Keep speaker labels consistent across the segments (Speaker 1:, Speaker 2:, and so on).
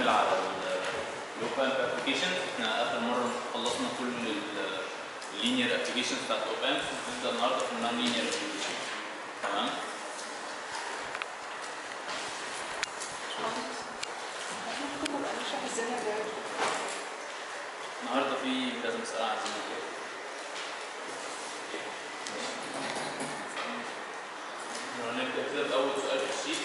Speaker 1: نكمل على الاوبن ابلكيشن احنا اخر مره خلصنا كل اللينير ابلكيشن بتاعت اوبن نبدا النهارده في النون لينير ابلكيشن تمام النهارده في كذا مساله عايزين نجاوب هنبدا كده باول سؤال في الشيت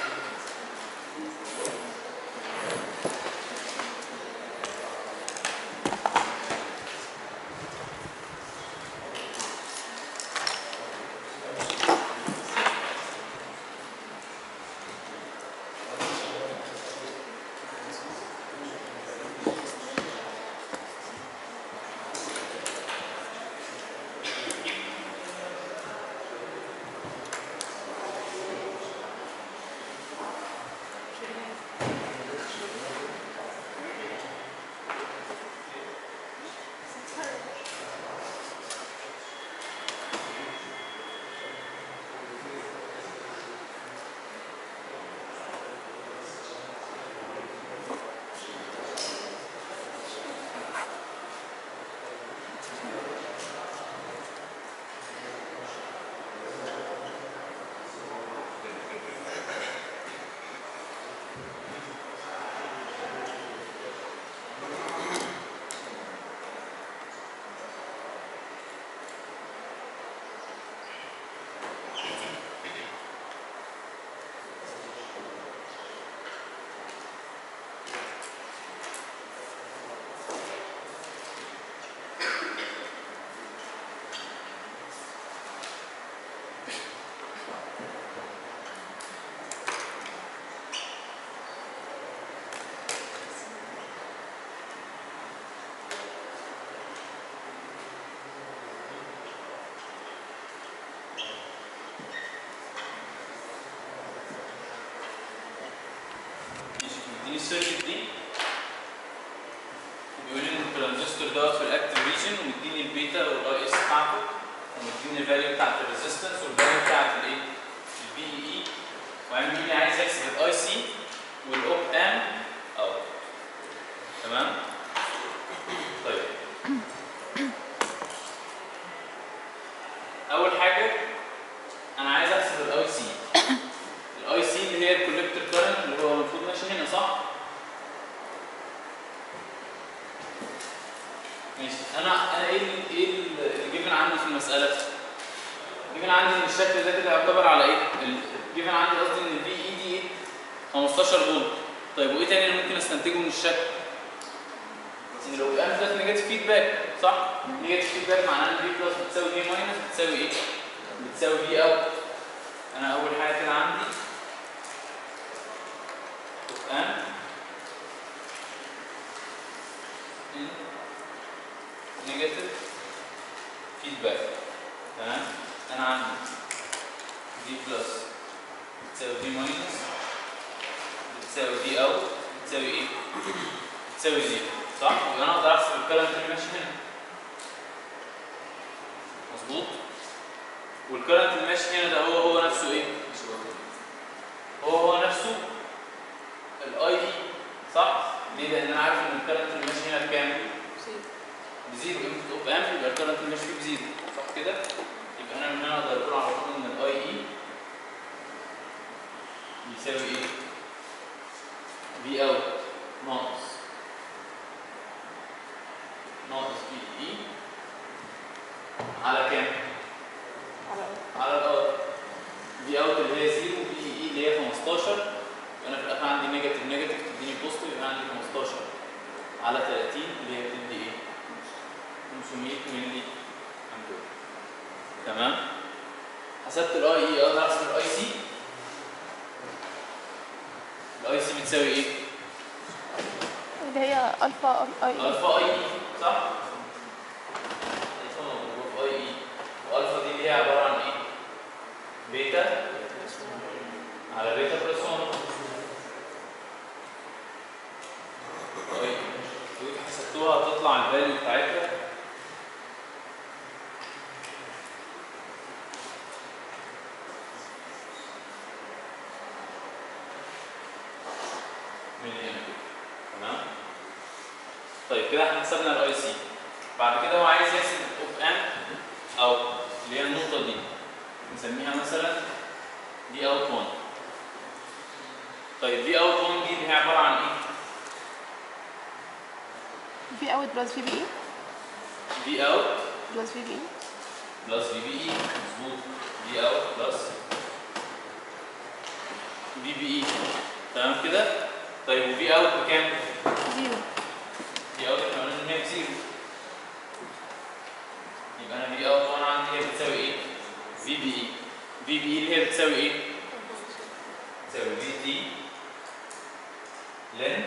Speaker 1: دي السيركت دي بيقول لي ان الترانزستور دوت في الاكتف ريجن ومديني البيتا والاي اس بتاعته ومديني الفاليو بتاعت الريزستنس والفاليو بتاعت الايه؟ البي اي اي وبعدين بيقول لي عايز احسب الاي سي والاوب ام اوت تمام؟ طيب اول حاجه انا عايز احسب الاي سي الاي سي اللي هي الكوليكتور كارنت اللي هو المفروض ماشي هنا صح؟ ماشي انا انا ايه ال ايه اللي جيفن عندي في المساله؟ جيفن عندي ان الشكل ده كده يعتبر على ايه؟ جيفن عندي قصدي ان البي اي دي ايه؟ 15 فولت طيب وايه تاني اللي ممكن استنتجه من الشكل؟ ان لو الام ده نيجاتيف فيدباك صح؟ نيجاتيف فيدباك معناه ان بي بلس بتساوي في ماينس بتساوي ايه؟ بتساوي في اوت انا اول حاجه كده عندي الآن نيجاتيف فيدباك تمام انا عندي دي بلس بتساوي دي ماينس بتساوي دي اوت بتساوي ايه؟ بتساوي زيرو صح؟ يبقى انا اقدر احسب الكلام اللي ماشي هنا مظبوط؟ والكرنت اللي ماشي هنا ده هو هو نفسه ايه؟ هو هو نفسه الاي اي صح؟ ليه؟ لان انا عارف ان الكرنت اللي ماشي هنا بكام؟ بزيرو قيمه اوب ام يبقى الكرنت اللي ماشي فيه بزيرو صح كده؟ يبقى انا من هنا اقدر اقول على طول ان الاي اي بيساوي ايه؟ في اوت ناقص ناقص بي اي على كام؟ على الارض في اوت اللي هي 0 بي اي اللي هي 15 يبقى انا في الاخر عندي نيجاتيف نيجاتيف تديني بوزيتيف يبقى عندي 15 على 30 اللي هي بتدي ايه؟ 500 مللي امبير تمام؟ حسبت الاي اي اقدر احسب الاي سي الاي سي بتساوي ايه؟
Speaker 2: اللي هي الفا اي
Speaker 1: الفا اي اي صح؟ الفا مضروب في اي اي والفا دي اللي هي عباره عن ايه؟ بيتا على بيتا بلس 1 طيب لو حسبتوها هتطلع الفاليو بتاعتها ملي امبير طيب كده احنا حسبنا الاي سي بعد كده هو عايز يحسب الاوب ام او اللي هي النقطه دي نسميها مثلا دي اوت 1 طيب دي اوت 1 دي اللي هي عباره عن ايه؟
Speaker 2: في اوت بلس في بي اي
Speaker 1: دي اوت
Speaker 2: بلس في بي اي
Speaker 1: بلس في بي اي مظبوط دي اوت بلس في بي اي تمام كده طيب وفي اوت بكام؟
Speaker 2: زيرو
Speaker 1: دي اوت احنا قلنا ان هي بزيرو يبقى انا في اوت 1 عندي هي بتساوي ايه؟ في بي اي في بي اي اللي هي بتساوي ايه؟ بتساوي في تي لن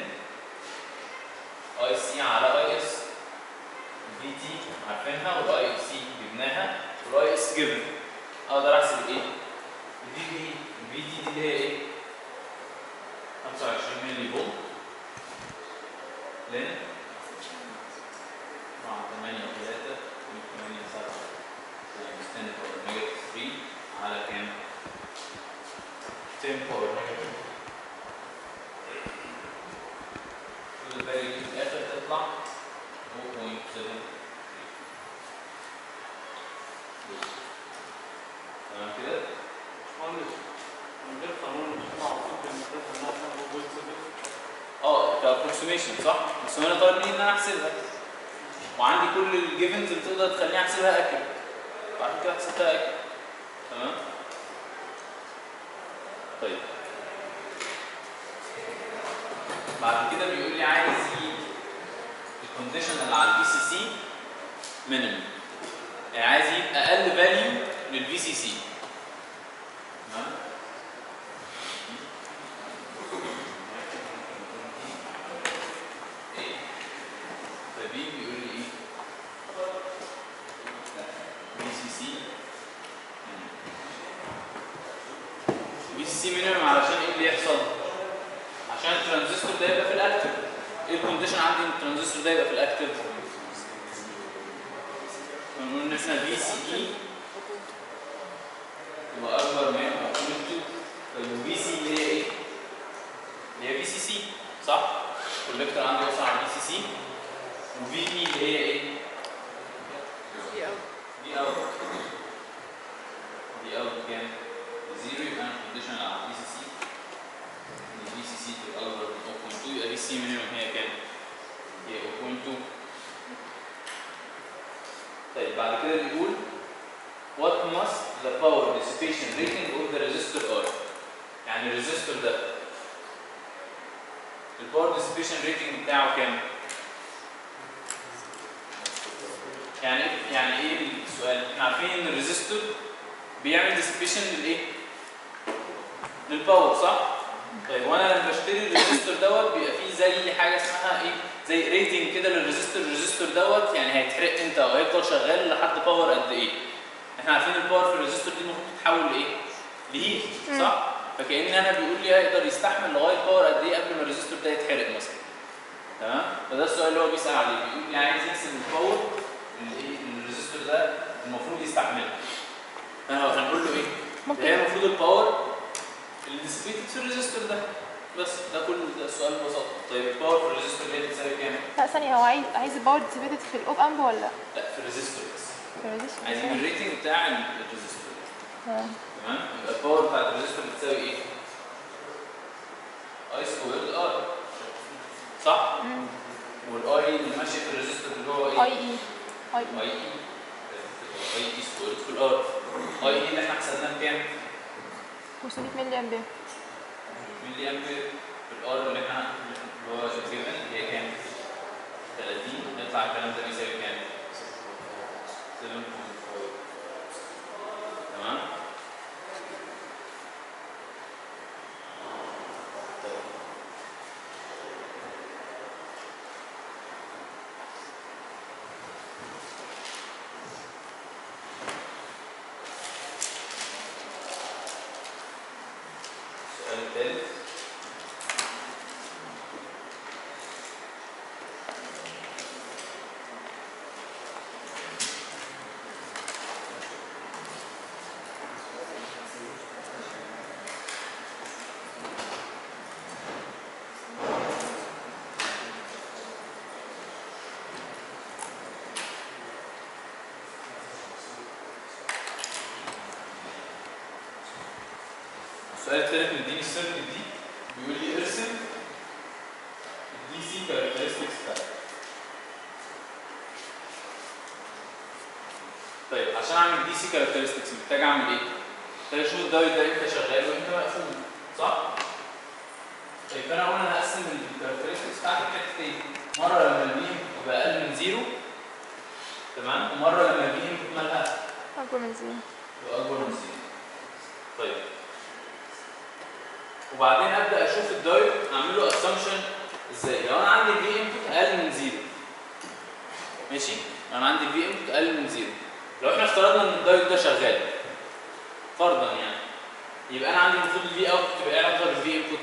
Speaker 1: اي سي على اي اس في تي عارفينها والاي سي جبناها والاي اس جبن اقدر احسب ايه؟ الفي بي الفي تي دي اللي هي ايه؟ 25 مللي فولت لن مع 8 و3 8 7 times 10 power negative 3 على كام؟ 10 power negative كل الفاليو دي في الاخر تطلع 0.7 تمام كده؟
Speaker 3: مهندس من غير قانون مش معروف بالمسافه انها تاخد بوينت
Speaker 1: اه كابروكسيميشن صح؟ بس هو انا طالب مني ان انا احسبها وعندي كل الجيفنز اللي تقدر تخليني احسبها اكل بعد كده حسبتها اكل تمام؟ طيب بعد كده بيقول لي عايز يجيب الكونديشن اللي على البي سي سي مينيمم يعني عايز يجيب اقل فاليو للبي سي سي تمام؟ ايه فبي بيقول لي ايه بي سي سي بي سي سي مينيمم علشان ايه اللي يحصل عشان الترانزستور ده يبقى في الاكتف ايه الكونديشن عندي ان الترانزستور ده يبقى في الاكتف بنقول ان احنا بي سي اي يبقى اكبر من او equal to طيب بي سي اللي هي ايه اللي هي بي سي سي صح الكوليكتور عندي يوصل على بي سي سي وفي اي اللي هي ايه دي اوت دي اوت كام زيرو يبقى انا الكونديشن على بي سي سي ان بي سي سي تبقى اكبر من 0.2 يبقى بي سي مينيمم هي كام هي 0.2 طيب بعد كده بيقول what must the power dissipation rating of the resistor are يعني الريزستور ده الباور ديسبيشن ريتنج بتاعه كام؟ يعني يعني ايه السؤال؟ احنا عارفين ان الريزستور بيعمل ديسبيشن للايه؟ للباور صح؟ طيب وانا لما بشتري الريزستور دوت بيبقى فيه زي حاجه اسمها ايه؟ زي ريتنج كده للريزستور الريزستور دوت يعني هيتحرق امتى او هيفضل شغال لحد باور قد ايه؟ احنا عارفين الباور في الريزستور دي المفروض تتحول لايه؟ لهيت صح؟ فكأن انا بيقول لي هيقدر يستحمل لغايه باور قد ايه قبل ما الريزستور ده يتحرق مثلا تمام فده السؤال اللي هو بيسال عليه بيقول لي عايز يحسب الباور اللي ايه اللي الريزستور ده المفروض يستحمله فانا هنقول له ايه؟
Speaker 2: ممكن
Speaker 1: هي المفروض الباور اللي ديسبيتد في الريزستور ده بس ده كل ده السؤال ببساطه طيب الباور في الريزستور اللي هي بتساوي كام؟
Speaker 2: لا ثانية هو عايز عايز الباور ديسيبيتد في الاوب امب ولا
Speaker 1: لا في الريزستور بس
Speaker 2: في الريزيستور؟
Speaker 1: عايزين الريتنج بتاع الريزستور
Speaker 2: آه.
Speaker 1: تمام يبقى الباور بتاعت الريزستور بتساوي ايه؟ اي سكويرد ار صح؟
Speaker 2: مم.
Speaker 1: والاي اللي ماشي في الريزستور اللي هو ايه؟
Speaker 2: اي اي اي
Speaker 1: اي
Speaker 2: اي
Speaker 1: اي اي اي سكويرد في الار اي اي اللي احنا حسبناه بكام؟
Speaker 2: 500 ملي امبير
Speaker 1: ملي امبير في الار اللي احنا اللي هو جيفن اللي هي كام؟ 30 يطلع الكلام ده بيساوي كام؟ 7.5 تمام؟ طيب. السؤال الثالث السؤال التالت مديني السيركت دي بيقول لي ارسم الدي سي كاركترستكس بتاعتك طيب عشان اعمل دي سي كاركترستكس محتاج اعمل ايه؟ محتاج اشوف الدايت ده امتى شغال وامتى مقفول صح؟ طيب فانا اقول انا هقسم الكاركترستكس بتاعتي لحتتين مره لما البي يبقى اقل من زيرو تمام ومره لما البي انبوت مالها
Speaker 2: أكبر من زيرو
Speaker 1: يبقى اكبر من زيرو طيب وبعدين ابدا اشوف الدايت اعمل له اسامبشن ازاي لو انا عندي الفي انبوت اقل من زيرو ماشي لو انا عندي الفي انبوت اقل من زيرو لو احنا افترضنا ان الدايت ده شغال فرضا يعني يبقى انا عندي المفروض الفي اوت تبقى ايه علاقه بالفي انبوت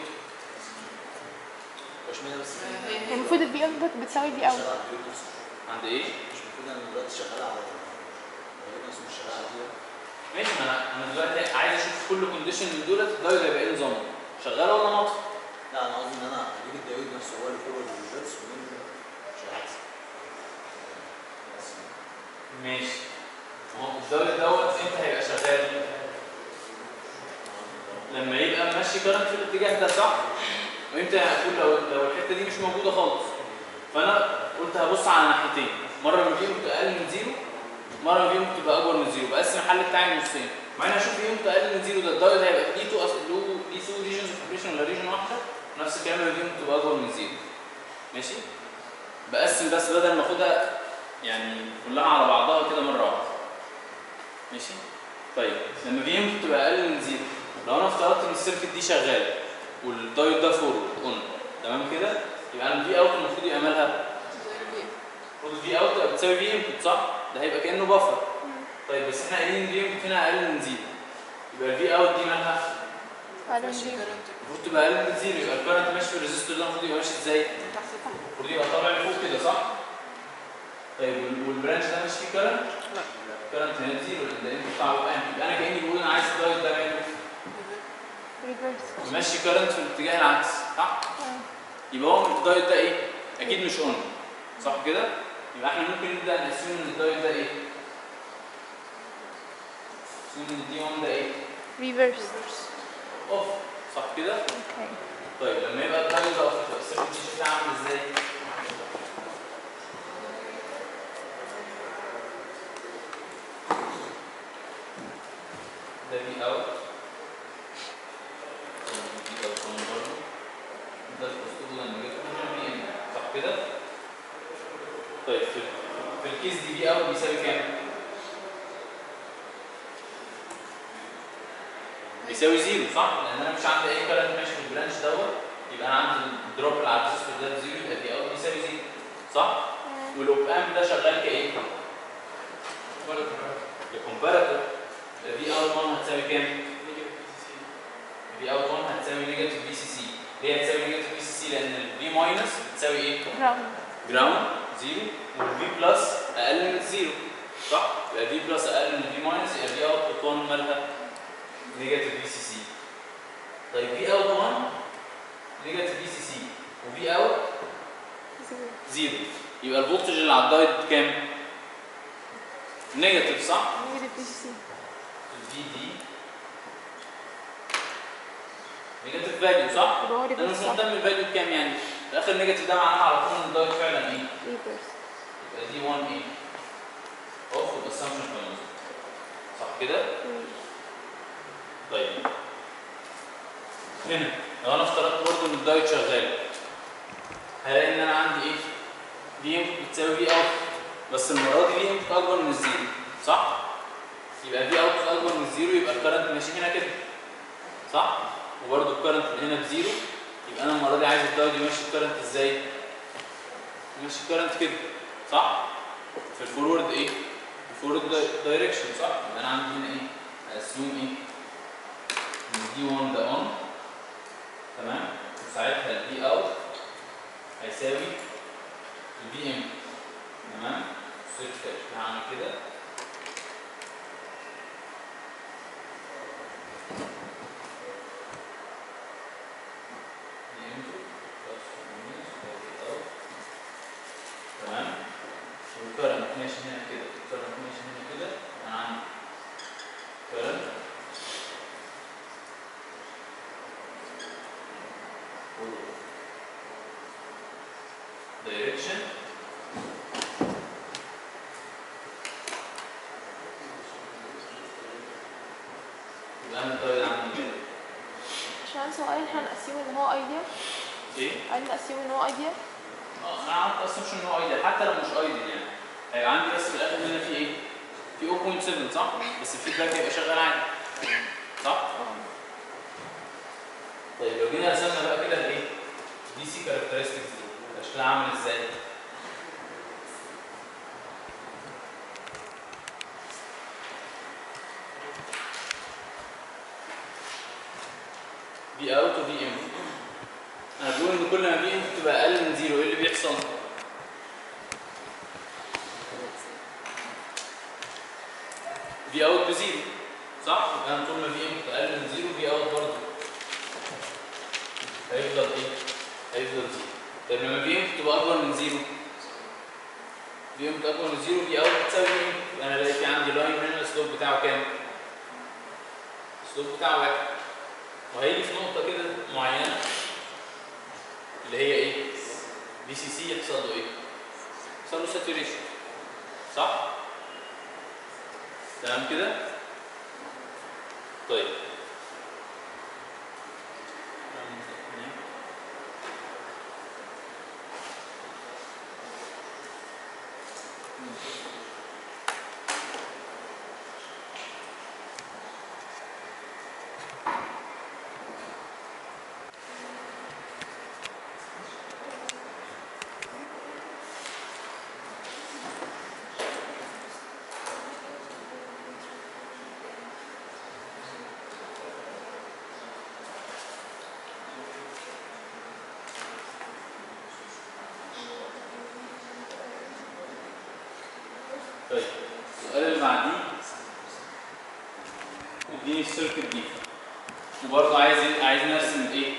Speaker 4: مش معنى بس
Speaker 2: يعني المفروض البي انبوت بتساوي البي اوت
Speaker 4: شغال على الكمبيوتر
Speaker 1: عند ايه
Speaker 4: مش المفروض انا دلوقتي شغال على غالبا اسمه مش شغال على دي
Speaker 1: ماشي ما انا انا دلوقتي عايز اشوف كل كونديشن من دولت الدايت هيبقى ايه نظامه شغال ولا ناطق
Speaker 4: لا انا قصدي ان انا اجيب الدايود نفسه هو اللي فورورد والريفرس ومين مش العكس بس.
Speaker 1: ماشي ما هو الدايت دوت امتى هيبقى شغال لما يبقى ماشي كارنت في الاتجاه ده صح وامتى هقول لو لو الحته دي مش موجوده خالص فانا قلت هبص على ناحيتين مره من فيهم تبقى اقل من زيرو مره من فيهم تبقى اكبر من زيرو بقسم الحل بتاعي نصين مع ان اشوف فيهم اقل من زيرو ده الدايت هيبقى ليه تو أص- له ليه تو ريجنز اوف اوبريشن ولا ريجن واحده نفس الكلام اللي فيهم تبقى اكبر من زيرو ماشي بقسم بس بدل ما اخدها يعني كلها على بعضها كده مره واحده ماشي طيب لما في انبوت تبقى اقل من زيرو لو انا افترضت ان السيركت دي شغاله والدايت ده فورورد اون تمام كده يبقى الفي اوت المفروض يبقى مالها المفروض الفي اوت تبقى بتساوي في انبوت صح ده هيبقى كانه بفر طيب بس احنا قايلين الفي انبوت هنا اقل من زيرو يبقى الفي اوت دي مالها
Speaker 2: أقل من زيرو
Speaker 1: المفروض تبقى اقل من زيرو يبقى الكرنت ماشي في الريزستور ده المفروض يبقى ماشي ازاي المفروض يبقى طالع لفوق كده صح طيب وال- والبرانش ده مش فيه كرنت
Speaker 3: لا
Speaker 1: كرنت هنا زيرو لان ده الانبوت بتاعه قام يبقى انا كاني بقول انا عايز الدايت ده ماله
Speaker 2: ريفرس
Speaker 1: ماشي كرنت في الاتجاه العكسي صح يبقى هو الدايت ده ايه اكيد مش اون صح كده يبقى احنا ممكن نبدا نسيوم ان الدايت ده ايه نسيوم ان الدي 1 ده ايه
Speaker 2: ريفرس
Speaker 1: اوف صح كده طيب لما يبقى الدايت ده اوف تبقى السيركت دي شكلها عامل ازاي ده في اوت دي اوت من بره ده الاسلوب لما جيت هنا في ان صح كده طيب في في الكيس دي في اوت بيساوي كام بيساوي زيرو صح لان انا مش عندي اي كارنت ماشي في البرانش دوت يبقى انا عندي الدروب اللي على الريزستور ده زيرو يبقى في اوت بيساوي زيرو صح والاوب امب ده شغال كايه
Speaker 3: ولا
Speaker 1: ككومباراتور يبقى في اوت 1 هتساوي كام في اوت 1 هتساوي نيجاتيف في سي سي ليه هتساوي نيجاتيف في سي سي لان الفي ماينس بتساوي ايه
Speaker 2: جراوند
Speaker 1: جراوند زيرو والفي بلس اقل من الزيرو صح يبقى في بلس اقل من الفي ماينس يبقى في اوت 1 مالها نيجاتيف في سي سي طيب في اوت 1 نيجاتيف في سي سي وفي اوت زيرو يبقى الفولتج اللي على الدايت كام نيجاتيف صح
Speaker 2: نيجاتيف بي سي سي
Speaker 1: الفي دي نيجاتيف فاليو صح
Speaker 2: يبقى هو
Speaker 1: انا مش
Speaker 2: ريفرس صح
Speaker 1: مهتم الفاليو بكام يعني في الاخر نيجاتيف ده معناها على طول ان الدايت فعلا ايه
Speaker 2: ريفرس
Speaker 1: يبقى دي 1 ايه اوف الاسامبشن صح كده طيب هنا لو انا افترضت برضه ان الدايت شغال هلاقي ان انا عندي ايه دي انبوت بتساوي في اوت بس المره دي دي انبوت اكبر من الزيرو صح يبقى في اوت اكبر من الزيرو يبقى الكرنت ماشي هنا كده صح وبرضه الكرنت اللي هنا بزيرو يبقى انا المره دي عايز الدايت يمشي الكرنت ازاي يمشي الكرنت كده صح في الفورورد ايه الفورورد دايركشن صح يبقى انا عندي هنا ايه اسيوم ايه ان دي 1 ده اون تمام وساعتها الدي اوت هيساوي البي ام تمام سويتش كده هعمل كده دي انبوت بلس ماينس دي اوت تمام والكرنت ماشي هنا كده الكرنت ماشي هنا كده انا عندي كرنت دايركشن يبقى انا الدايود عندي كده
Speaker 2: عشان سؤال احنا نقسمه ان هو ايديال
Speaker 1: ايه؟
Speaker 2: عايزين نقسمه ان هو ايديال
Speaker 1: اه انا عملت اسامبشن ان هو ايديال حتى لو مش ايديال يعني هيبقى عندي بس في الاخر هنا في ايه؟ في 0.7 صح؟ بس الفيدباك هيبقى شغال عادي صح؟ طيب لو جينا رسمنا بقى كده الايه؟ دي سي كاركترستكس دي شكلها عامل ازاي؟ في اوت وفي ان انا بقول ان كل ما في ان تبقى اقل من زيرو ايه اللي بيحصل؟ في اوت بزيرو صح؟ يبقى انا طول ما في ان اقل من زيرو في اوت برضه هيفضل ايه؟ هيفضل زيرو طيب لما في ان تبقى اكبر من زيرو في ان اكبر من زيرو في اوت بتساوي ايه؟ يبقى انا الاقي في عندي لاين هنا السلوب بتاعه كام؟ السلوب بتاعه واحد وهيجي في نقطة كده معينة اللي هي ايه؟ بي سي سي يحصل له ايه؟ يحصل له ساتوريشن صح؟ تمام كده؟ طيب طيب السؤال اللي بعديه اديني السيركت دي وبرضه عايز عايز نرسم ايه؟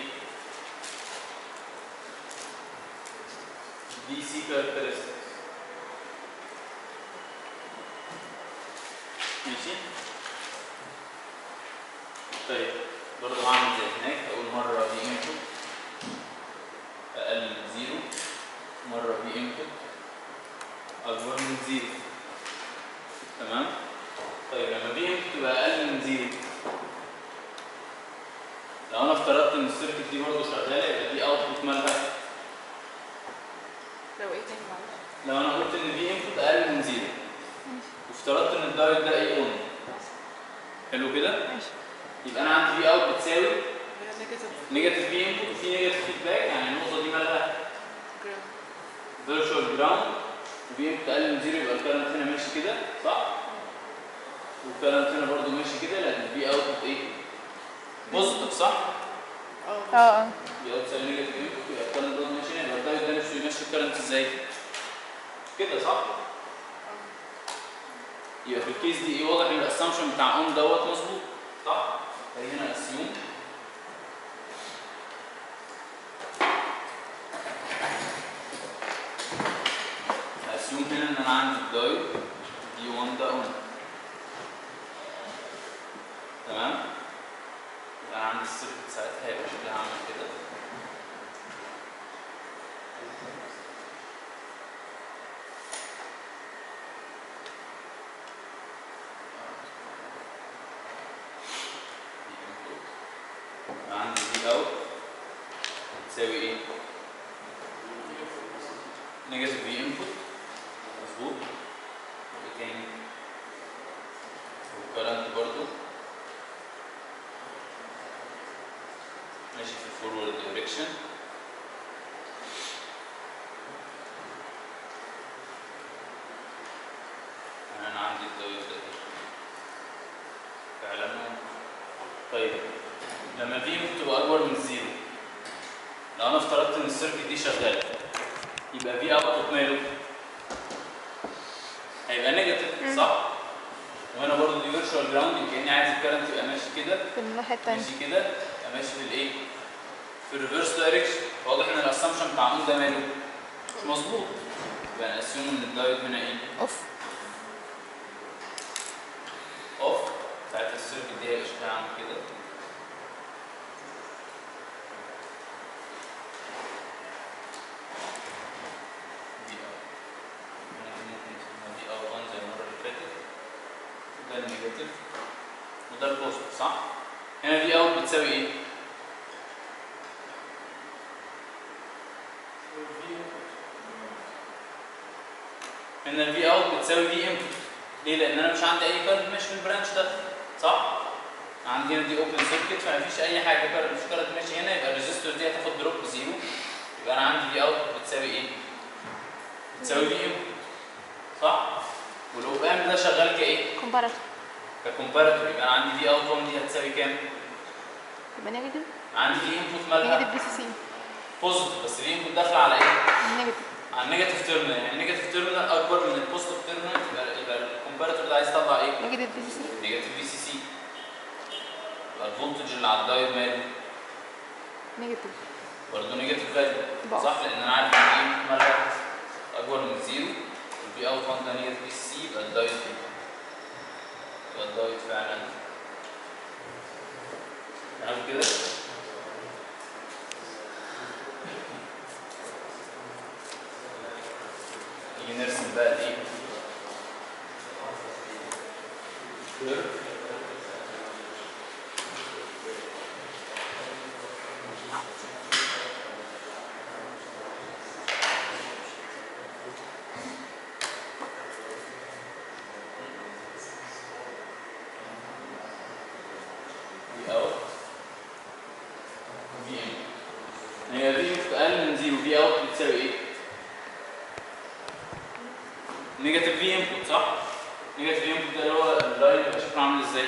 Speaker 1: دي سي كاركترستكس ماشي؟ طيب برضه هعمل زي هناك اقول مره في انبوت اقل من زيرو مره في انبوت اكبر من زيرو تمام طيب لما دي تبقى اقل من زيرو لو انا افترضت ان السيركت دي برضه شغاله يبقى دي اوتبوت مالها
Speaker 5: لو ايه تاني معلش
Speaker 1: لو انا قلت ان دي انبوت اقل من زيرو وافترضت ان الدايت ده ايه اون حلو كده
Speaker 2: ماشي
Speaker 1: يبقى انا عندي في اوت بتساوي
Speaker 5: هي نيجاتيف
Speaker 1: نيجاتيف في انبوت وفي نيجاتيف فيدباك يعني النقطه دي مالها
Speaker 5: جراوند
Speaker 1: فيرتشوال جراوند وفي انبوت اقل من زيرو يبقى الكرنت هنا ماشي كده صح والكرنت هنا برضه ماشي كده لان في اوتبوت ايه بوزيتيف صح
Speaker 2: اه اه
Speaker 1: يبقى بتساوي نيجاتيف انبوت يبقى الكرنت برضه ماشي هنا يبقى الدايت ده نفسه يمشي الكرنت ازاي كده صح يبقى في الكيس دي ايه واضح ان الاسامبشن بتاع اون دوت مظبوط صح هي هنا اسيوم اسيوم هنا ان انا عندي الدايت دي 1 ده اون تمام يبقى انا عندي السيركت ساعتها هيبقى شكلها عامل كده يبقى عندي دي اوت تساوي ايه؟ نيجاتيف في انبوت مظبوط وايه تاني؟ والكرنت برضو ماشي في الفورورد دايركشن انا عندي الدايود ده فعلا طيب لما في تبقى اكبر من زيرو لو انا افترضت ان السيركت دي شغاله يبقى في اوتبوت ماله هيبقى نيجاتيف صح وهنا برضه دي فيرتشوال جراوند كاني عايز الكرنت يبقى ماشي كده
Speaker 2: في الناحية التانية
Speaker 1: ماشي كده يبقى ماشي في الايه؟ في الريفرس دايركشن واضح ان الاسامبشن بتاع اون ده ماله مش مظبوط يبقى ناسيوم ان الدايود هنا ايه؟
Speaker 2: اوف
Speaker 1: اوف ساعتها السيركت دي هيبقى شكلها عامل كده ده البوست صح هنا في اوت بتساوي ايه هنا الفي اوت بتساوي في انبوت ليه لان انا مش عندي اي كارنت ماشي في البرانش ده صح عندي هنا دي اوبن سيركت فما فيش اي حاجه كارنت مش كارنت ماشي هنا يبقى الريزستور دي هتاخد دروب بزيرو يبقى انا عندي في اوت بتساوي ايه بتساوي في انبوت صح والاوب ام ده شغال كايه
Speaker 2: كومباراتور
Speaker 1: ككومباراتور يبقى انا عندي في اوت 1 دي هتساوي كام
Speaker 2: يبقى نيجاتيف
Speaker 1: عندي في انبوت
Speaker 2: نيجاتيف
Speaker 1: مالها
Speaker 2: بي سي سي
Speaker 1: بوزيتيف بس في انبوت داخله على ايه
Speaker 2: نيجاتيف
Speaker 1: على النيجاتيف تيرمينال يعني النيجاتيف تيرمينال اكبر من البوزيتيف تيرمينال يبقى يبقى الكومباراتور ده عايز يطلع ايه
Speaker 2: نيجاتيف بي سي سي
Speaker 1: نيجاتيف في سي سي يبقى الفولتج اللي على الدايود ماله
Speaker 2: نيجاتيف
Speaker 1: برضه نيجاتيف فاليو
Speaker 2: بقى.
Speaker 1: صح لان انا عارف ان ايه مالها اكبر من زيرو والبي اوت 1 ده نيجاتيف في سي يبقى الدايود كده يبقى الدايود فعلا تمام كده نيجي نرسم بقى الايه curve. في اوت في ان هي في اقل من زيرو في اوت بتساوي ايه؟ نيجاتيف في انبوت صح؟ نيجاتيف في انبوت ده اللي هو اللاين بيبقى شكله عامل ازاي؟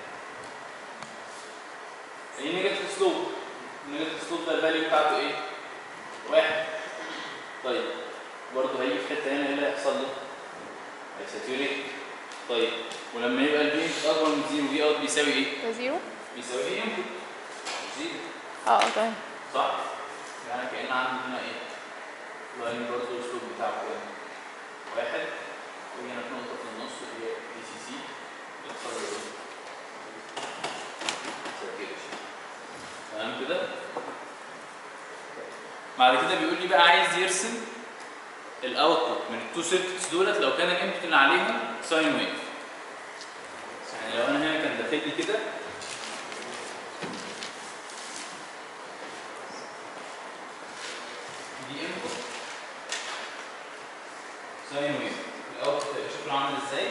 Speaker 1: ايه نيجاتيف سلوب النيجاتيف سلوب ده الفاليو بتاعته ايه؟ واحد طيب برضه هيجي في حته هنا ايه اللي هيحصل له؟ هيساتوريت طيب ولما يبقى البي انبوت اكبر من زيرو في اوت بيساوي ايه؟
Speaker 2: ده زيرو
Speaker 1: بيساوي في انبوت زيرو
Speaker 2: اه اه تمام
Speaker 1: صح؟ يعني كأن عندي هنا ايه؟ لاين برضه الاسلوب بتاعه كام؟ واحد وهنا في نقطة في النص اللي هي دي سي سي بتخرج ايه؟ saturation. تمام كده؟ بعد كده بيقول لي بقى عايز يرسم الاوتبوت من التو سيركتس دولت لو كان الانبوت اللي عليهم ساين ويف. يعني لو انا هنا كان داخل لي كده دي انبوت ساين ويف الاوتبوت هيبقى شكله عامل ازاي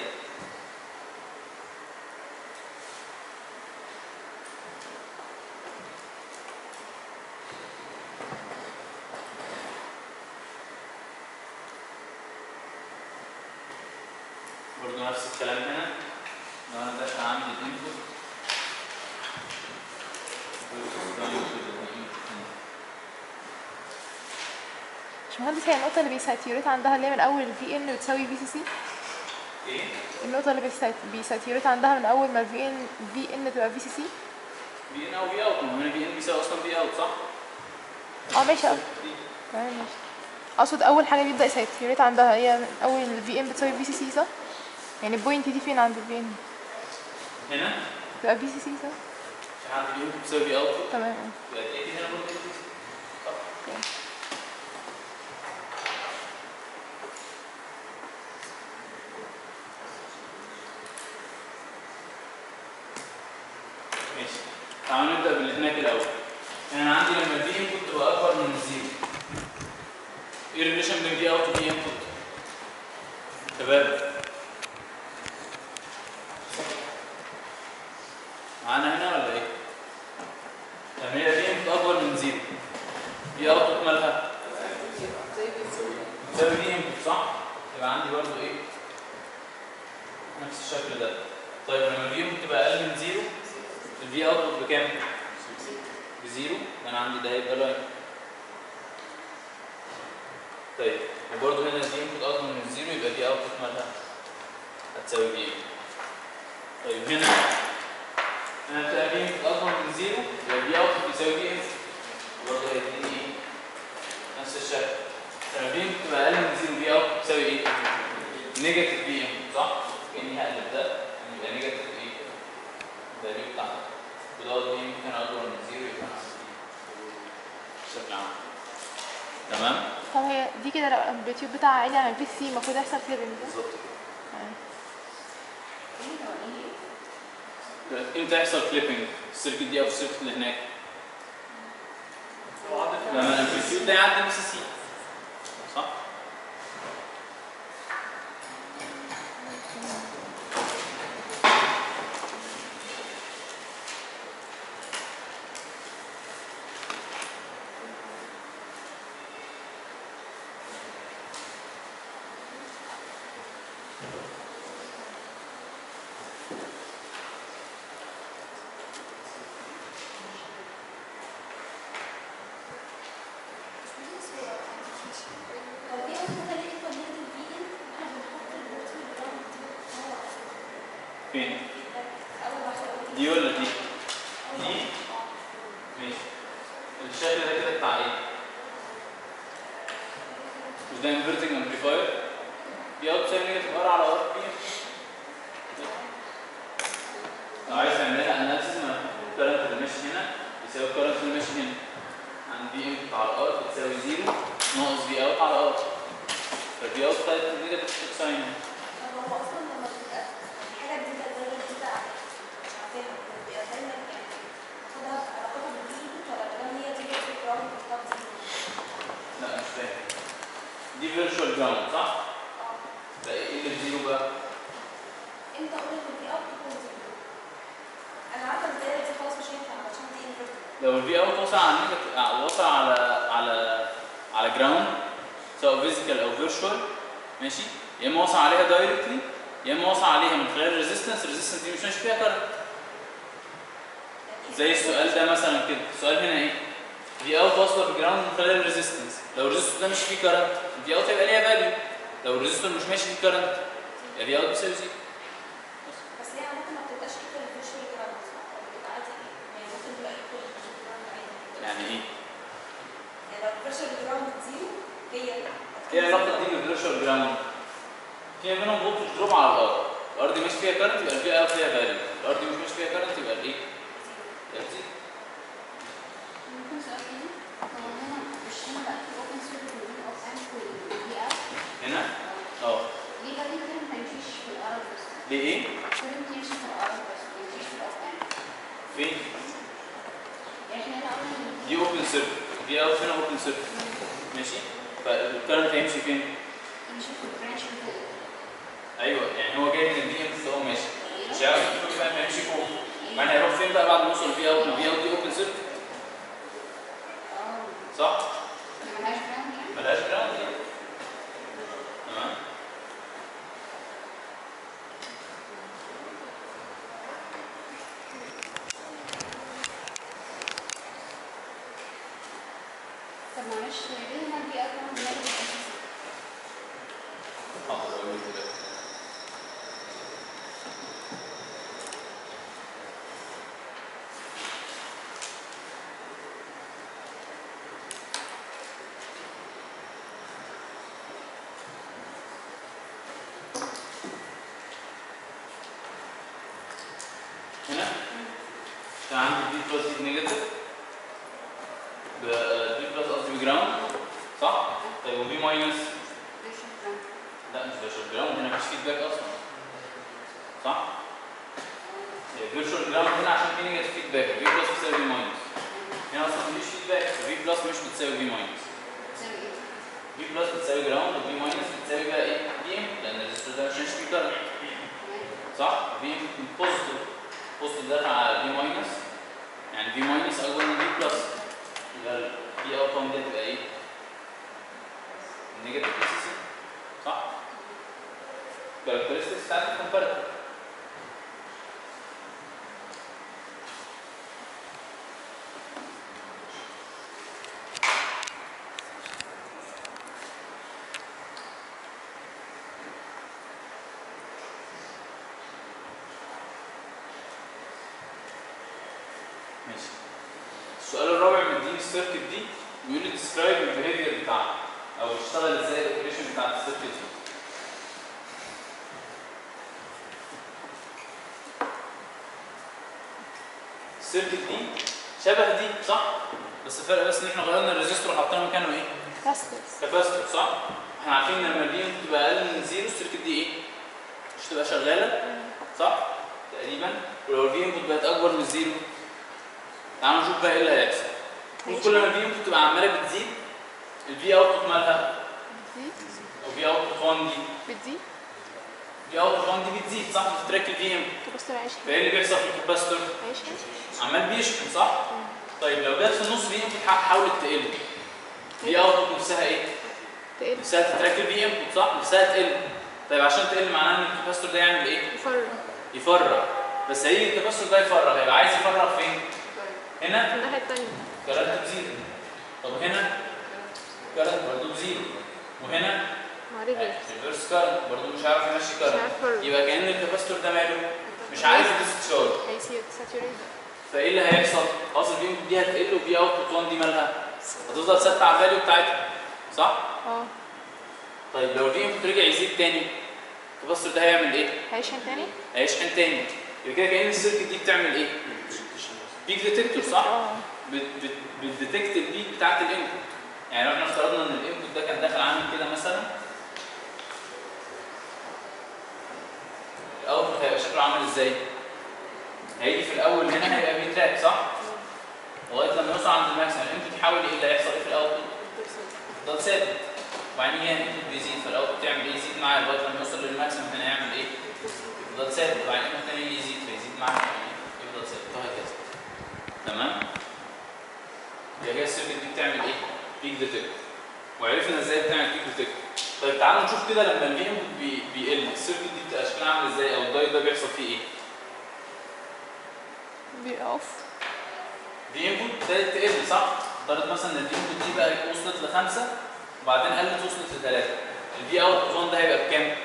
Speaker 1: برضه نفس الكلام هنا لو انا داخل عندي الانبوت
Speaker 2: باشمهندس هي النقطة اللي بيساتيوريت عندها اللي هي من أول الفي ان بتساوي في سي سي
Speaker 1: ايه
Speaker 2: النقطة اللي بيسات- بيساتيوريت عندها من أول ما الفي ان في ان تبقى في سي سي
Speaker 1: بي ان او بي اوت ما هو هنا بي ان بيساوي اصلا بي اوت صح؟
Speaker 2: اه ماشي اه
Speaker 1: دي.
Speaker 2: تمام ماشي اقصد اول حاجه بيبدا يساتيوريت عندها هي من اول الفي ام بتساوي في سي سي صح يعني البوينت دي فين عند الفي ان
Speaker 1: هنا
Speaker 2: تبقى في سي سي صح
Speaker 1: في حد بيقول بتساوي بي اوت
Speaker 2: تمام اه.
Speaker 1: يبقى دي هنا برضه دي. صح
Speaker 2: اوكي.
Speaker 1: ماشي تعالوا نبدا باللي هناك الاول انا عندي لما الفي انبوت تبقى اكبر من الزيرو ايه الريليشن بين في اوت وفي انبوت شباب معانا هنا ولا ايه لما هي في انبوت اكبر من زيرو في اوت مالها تساوي في انبوت صح يبقى عندي برضه ايه نفس الشكل ده طيب لما الفي انبوت تبقى اقل من زيرو الفي اوتبوت بكام؟ بزيرو انا عندي ده هيبقى لاين طيب وبرضه هنا الفي انبوت اكبر من الزيرو يبقى في اوتبوت مالها هتساوي في ايه؟ طيب هنا هنا هتلاقي في انبوت اكبر من زيرو يبقى الفي اوتبوت بيساوي في انبوت برضه هيديني ايه؟ نفس الشكل لما في انبوت تبقى اقل من زيرو في اوتبوت بيساوي ايه؟ نيجاتيف في انبوت صح؟ كاني هقلب ده يبقى نيجاتيف ايه؟ الفاليو بتاعها ودوت دي ممكن اكبر من زيرو يبقى عندي بشكل عام تمام
Speaker 2: طب هي دي كده لو الامبليتيود بتاعها عالي عن الفي سي المفروض يحصل كده بالنسبه
Speaker 1: بالظبط كده
Speaker 2: تمام
Speaker 1: امتى يحصل كليبنج في السيركت دي او في السيركت اللي هناك
Speaker 3: لو عدت
Speaker 1: لما الامبليتيود ده يعدي بي سي سي صح فين دي ولا دي دي ماشي الشكل ده كده بتاع ايه مش ده انفرتنج امبليفاير دي اوت ساين نيجاتيف ار على ار بي لو عايز تعمل لها اناليسيس ما الكرنت اللي ماشي هنا يساوي الكرنت اللي ماشي هنا عند دي انبوت على ار بتساوي زيرو ناقص دي اوت على ار فدي اوت خدت نيجاتيف ساين لا مش فاهم دي فيرتشوال جراوند صح؟ ده ايه اللي بزيرو بقى؟
Speaker 6: انت قلت ان دي اب تكون زيرو انا عارفه ان الدايره دي خلاص مش هينفع عشان دي انفرتر
Speaker 1: لو الفي اوت وصل على النيجاتيف وصل على على على جراوند سواء فيزيكال او فيرتشوال ماشي يا اما وصل عليها دايركتلي يا اما وصل عليها من خلال الريزيستنس الريزيستنس دي مش ماشي فيها كارنت زي السؤال ده مثلا كده السؤال هنا ايه في اوت واصله بجراوند من خلال الريزيستنس لو الريزيستور ده مش فيه كارنت في اوت هيبقى ليها فاليو لو الريزيستور مش ماشي فيه كارنت يبقى في اوت بيساوي زيرو
Speaker 6: بس هي عامه ما بتبقاش ايكوال للفيرشوال جراوند بتبقى عادي يعني ممكن تبقى ايكوال للفيرشوال جراوند عادي
Speaker 1: يعني ايه؟
Speaker 6: يعني لو الفيرشوال جراوند زيرو هي
Speaker 1: ايه علاقه دي بالفيرتشوال جراوند؟ في بينهم فولتج دروب على الارض الارض دي ماشي فيها كارنت يبقى الفي اوت فيها فاليو الارض دي مش ماشي فيها كارنت يبقى الايه؟ يبقى زيرو
Speaker 7: ممكن سؤال تاني هو هنا مش هنا بقى في اوبن سيركت من اوف امب والدي اب
Speaker 1: هنا اه
Speaker 7: ليه بقى دي كده ما يمشيش في الارض بس
Speaker 1: ليه ايه؟
Speaker 7: كده يمشي في الارض بس ما يمشيش في الاوف امب
Speaker 1: فين؟
Speaker 7: يعني احنا هنا قلنا ان
Speaker 1: دي اوبن سيركت دي اوت هنا اوبن سيركت ماشي؟ فالكارنت هيمشي فين؟
Speaker 7: يمشي في البرانش اللي فوق
Speaker 1: ايوه يعني هو جاي من الدي ام هو ماشي مش عارف يبقى ما يمشي فوق ما هيروح فين بقى بعد ما يوصل الفي اوت؟ ما الفي اوت دي اوبن سيركت
Speaker 7: اه
Speaker 1: صح؟
Speaker 7: ملهاش جراوند يعني
Speaker 1: ملهاش جراوند يعني تمام؟
Speaker 7: طب معلش ليه هنا الدي اب جراوند نيجاتيف اساسا
Speaker 1: حاضر اقول لك دلوقتي هنا كان عندي دي بلس دي نيجاتيف ب دي بلس قصدي بجراوند صح؟ طيب وبي ماينس
Speaker 7: مش جراوند
Speaker 1: لا مش فيرتشوال جراوند هنا مفيش فيدباك اصلا صح؟ هي فيرتشوال جراوند هنا عشان في نيجاتيف فيدباك في بلس بتساوي في ماينس هنا اصلا مفيش فيدباك في بلس مش بتساوي في ماينس
Speaker 7: بتساوي ايه؟
Speaker 1: في بلس بتساوي جراوند وفي ماينس بتساوي بقى ايه؟ في ام لان الريزستور ده مش ماشي فيه كارنت
Speaker 7: تمام
Speaker 1: صح؟ في ام بوزيتيف بوزيتيف داخل على في ماينس يعني في ماينس اكبر من في بلس يبقى في اوتكم دي هتبقى ايه؟ نيجاتيف بي سي سي صح؟ characteristics بتاعت الكومباريتور ماشي السؤال الرابع مديني السيركت دي بيقول لي describe البيهيفير بتاعها او بتشتغل ازاي الاوبريشن بتاعت السيركت دي السيركت دي شبه دي صح بس الفرق بس ان احنا غيرنا الريزيستور وحطينا مكانه ايه
Speaker 2: كاسترز
Speaker 1: كاباستور صح احنا عارفين ان لما دي تبقى اقل من زيرو السيركت دي ايه مش تبقى شغاله صح تقريبا ولو الفي انبوت بقت اكبر من الزيرو تعالوا نشوف بقى ايه اللي هيحصل المفروض كل ما الفي انبوت تبقى عماله بتزيد الفي اوتبوت مالها
Speaker 2: بتزيد
Speaker 1: وفي اوتبوت 1 دي
Speaker 2: بتزيد
Speaker 1: في اوتبوت 1 دي بتزيد صح بتتراك الفي انبوت
Speaker 2: الكباستور عايش
Speaker 1: فايه اللي بيحصل في الكاباستور
Speaker 2: عايش عايش
Speaker 1: عمال بيشحن صح طيب لو جت في النص في انبوت حاولت تقل في اوتبوت نفسها ايه
Speaker 2: تقل
Speaker 1: نفسها تتراك الفي انبوت صح نفسها تقل طيب عشان تقل معناه ان الكاباستور ده يعمل ايه
Speaker 2: يفرغ
Speaker 1: يفرغ بس هيجي الكاباستور ده يفرغ هيبقى عايز يفرغ فين هنا
Speaker 2: في الناحية التانية
Speaker 1: كارنت بزيرو طب هنا كارنت برضه بزيرو وهنا
Speaker 2: مع رجل
Speaker 1: ريفرس كارنت برضه مش عارف يمشي
Speaker 2: مش
Speaker 1: كارنت
Speaker 2: عارف يفرغ
Speaker 1: يبقى كأن الكاباستور ده ماله مش عارف يديسشارج
Speaker 2: هيصير ساتوريت
Speaker 1: فايه اللي هيحصل؟ خلاص الفي انبوت دي هتقل وفي اوتبوت 1 دي مالها؟ هتفضل ثابته على الفاليو بتاعتها صح؟
Speaker 2: اه
Speaker 1: طيب لو الفي انبوت رجع يزيد تاني الكاباستور ده هيعمل ايه؟
Speaker 2: هيشحن تاني
Speaker 1: هيشحن تاني يبقى كده كأن السيركت دي بتعمل ايه؟ بيك ديتكتور صح؟
Speaker 2: اه
Speaker 1: بت- بت- بتديتكت البيك بتاعت الانبوت يعني لو احنا افترضنا ان الانبوت ده كان داخل عامل كده مثلا الاوتبوت هيبقى شكله عامل ازاي؟ هيجي في الاول هنا هيبقى بيتراك صح؟ لغايه لما يوصل عند الماكسيمم الانبوت يحاول ايه اللي هيحصل ايه في الاوتبوت؟ يفضل ثابت وبعدين هي الانبوت بيزيد فالاوتبوت يعمل ايه؟ يزيد معاه لغايه لما يوصل للماكسيمم هنا يعمل ايه؟ يفضل ثابت وبعدين الانبوت تاني يجي يزيد فيزيد معاه كمان يفضل ثابت وهكذا تمام؟ يبقى هي السيركت دي بتعمل ايه؟ بيك ديتكت وعرفنا ازاي بتعمل بيك ديتكت طيب تعالوا نشوف كده لما الفي انبوت بي بيقل السيركت دي بتبقى شكلها عامل ازاي او الدايت ده بيحصل فيه ايه؟
Speaker 2: بيبقى اوف
Speaker 1: في انبوت ابتدت تقل صح؟ افترض مثلا ان الفي انبوت دي بقى وصلت لخمسه وبعدين قلت وصلت لثلاثه الفي اوت 1 ده هيبقى بكام؟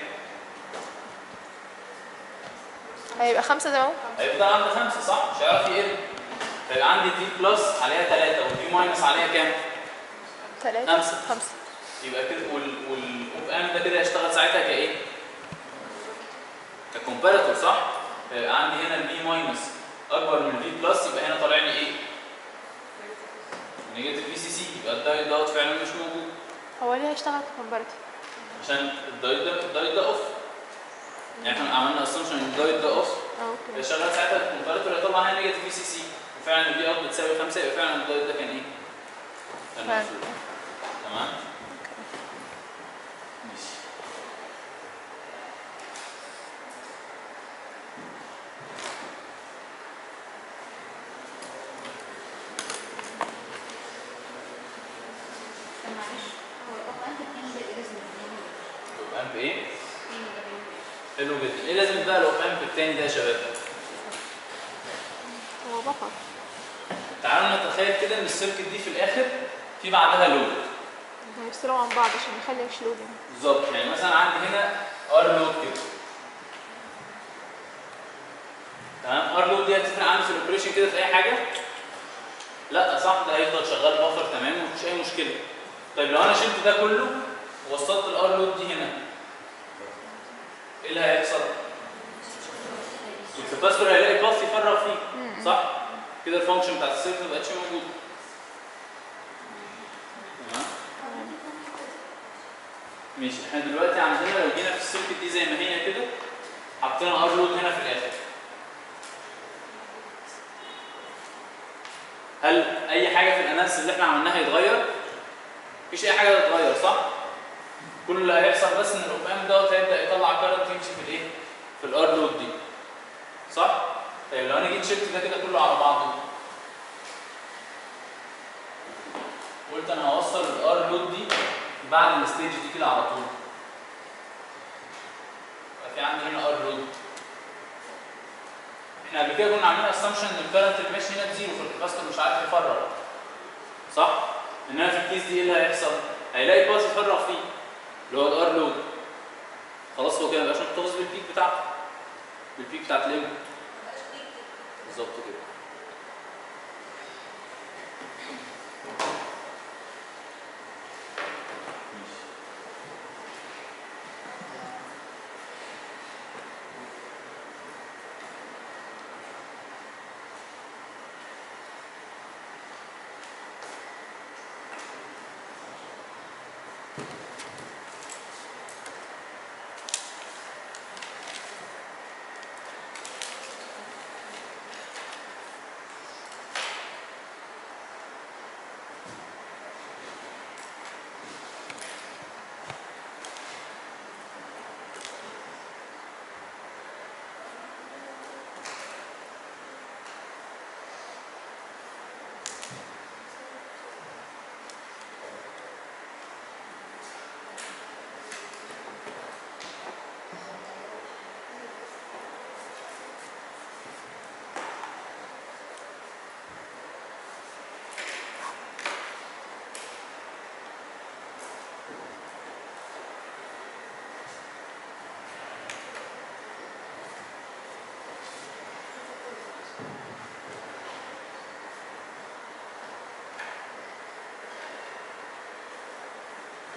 Speaker 2: هيبقى خمسة زي ما هو
Speaker 1: هيفضل عند خمسه صح؟ مش هيعرف يقل فيبقى عندي في بلس عليها ثلاثه والفي ماينس عليها كام؟
Speaker 2: تلاتة
Speaker 1: خمسة.
Speaker 2: خمسة
Speaker 1: يبقى كده وال والاوب ام ده كده هيشتغل ساعتها كايه؟ ككومباراتور صح؟ فيبقى عندي هنا الفي ماينس اكبر من الفي بلس يبقى هنا طالع لي ايه؟ نيجاتيف في سي سي يبقى الدايت دوت فعلا مش موجود
Speaker 2: هو ليه هيشتغل كومبارتيف
Speaker 1: عشان الدايت ده الدايت ده اوف يعني احنا عملنا اسامبشن ان الدايت ده اوف
Speaker 2: اه اوكي
Speaker 1: يبقى شغال ساعتها الكومباراتور هيطلع هنا نيجاتيف في سي سي وفعلا الفي اوت بتساوي 5 يبقى فعلا الدايت ده كان ايه؟ كان
Speaker 2: فعلا.
Speaker 1: مقفول تمام؟ ماشي
Speaker 7: طب معلش هو الأوف أنت التاني ده إيه لازم يعمل
Speaker 1: الاوب امب ايه؟
Speaker 7: التاني ده بيعمل إيه؟
Speaker 1: حلو جدا ايه لازم بقى الاوب امب التاني ده يا شباب؟
Speaker 2: هو بفر
Speaker 1: تعالوا نتخيل كده ان السيركت دي في الاخر في بعدها لود
Speaker 2: هيفصلوا عن بعض عشان يخلي مش لودنج
Speaker 1: بالظبط يعني مثلا عندي هنا ار لود كده تمام ار لود دي هتفرق عندي في الاوبريشن كده في اي حاجه لا صح ده هيفضل شغال بفر تمام ومفيش اي مشكله طيب لو انا شلت ده كله ووصلت الار لود دي هنا ايه اللي هيحصل؟ الكاباسيتور هيلاقي باث يفرغ فيه صح؟ كده الفانكشن بتاعت السيركت ما بقتش موجوده تمام ماشي احنا دلوقتي عندنا لو جينا في السيركت دي زي ما هي كده حطينا ار لود هنا في الاخر هل اي حاجه في الاناليسيس اللي احنا عملناها يتغير؟ مفيش اي حاجه هتتغير صح؟ كل اللي هيحصل بس ان الاوب ام دوت هيبدا يطلع كارنت يمشي في الايه؟ في الار لود دي صح؟ طيب لو انا جيت شلت ده كده كله على بعضه قلت انا هوصل الار لود دي بعد الستيج دي كده على طول يبقى في عندي هنا ار لود احنا قبل كده كنا عاملين اسامبشن ان الكرنت اللي ماشي هنا بزيرو فالكاباستور مش عارف يفرغ صح؟ انما في الكيس دي ايه اللي هيحصل؟ هيلاقي باص يفرغ فيه اللي هو الار لود خلاص هو كده مبقاش محتفظ بالبيك بتاعته بالبيك بتاعت الانبوت بالظبط كده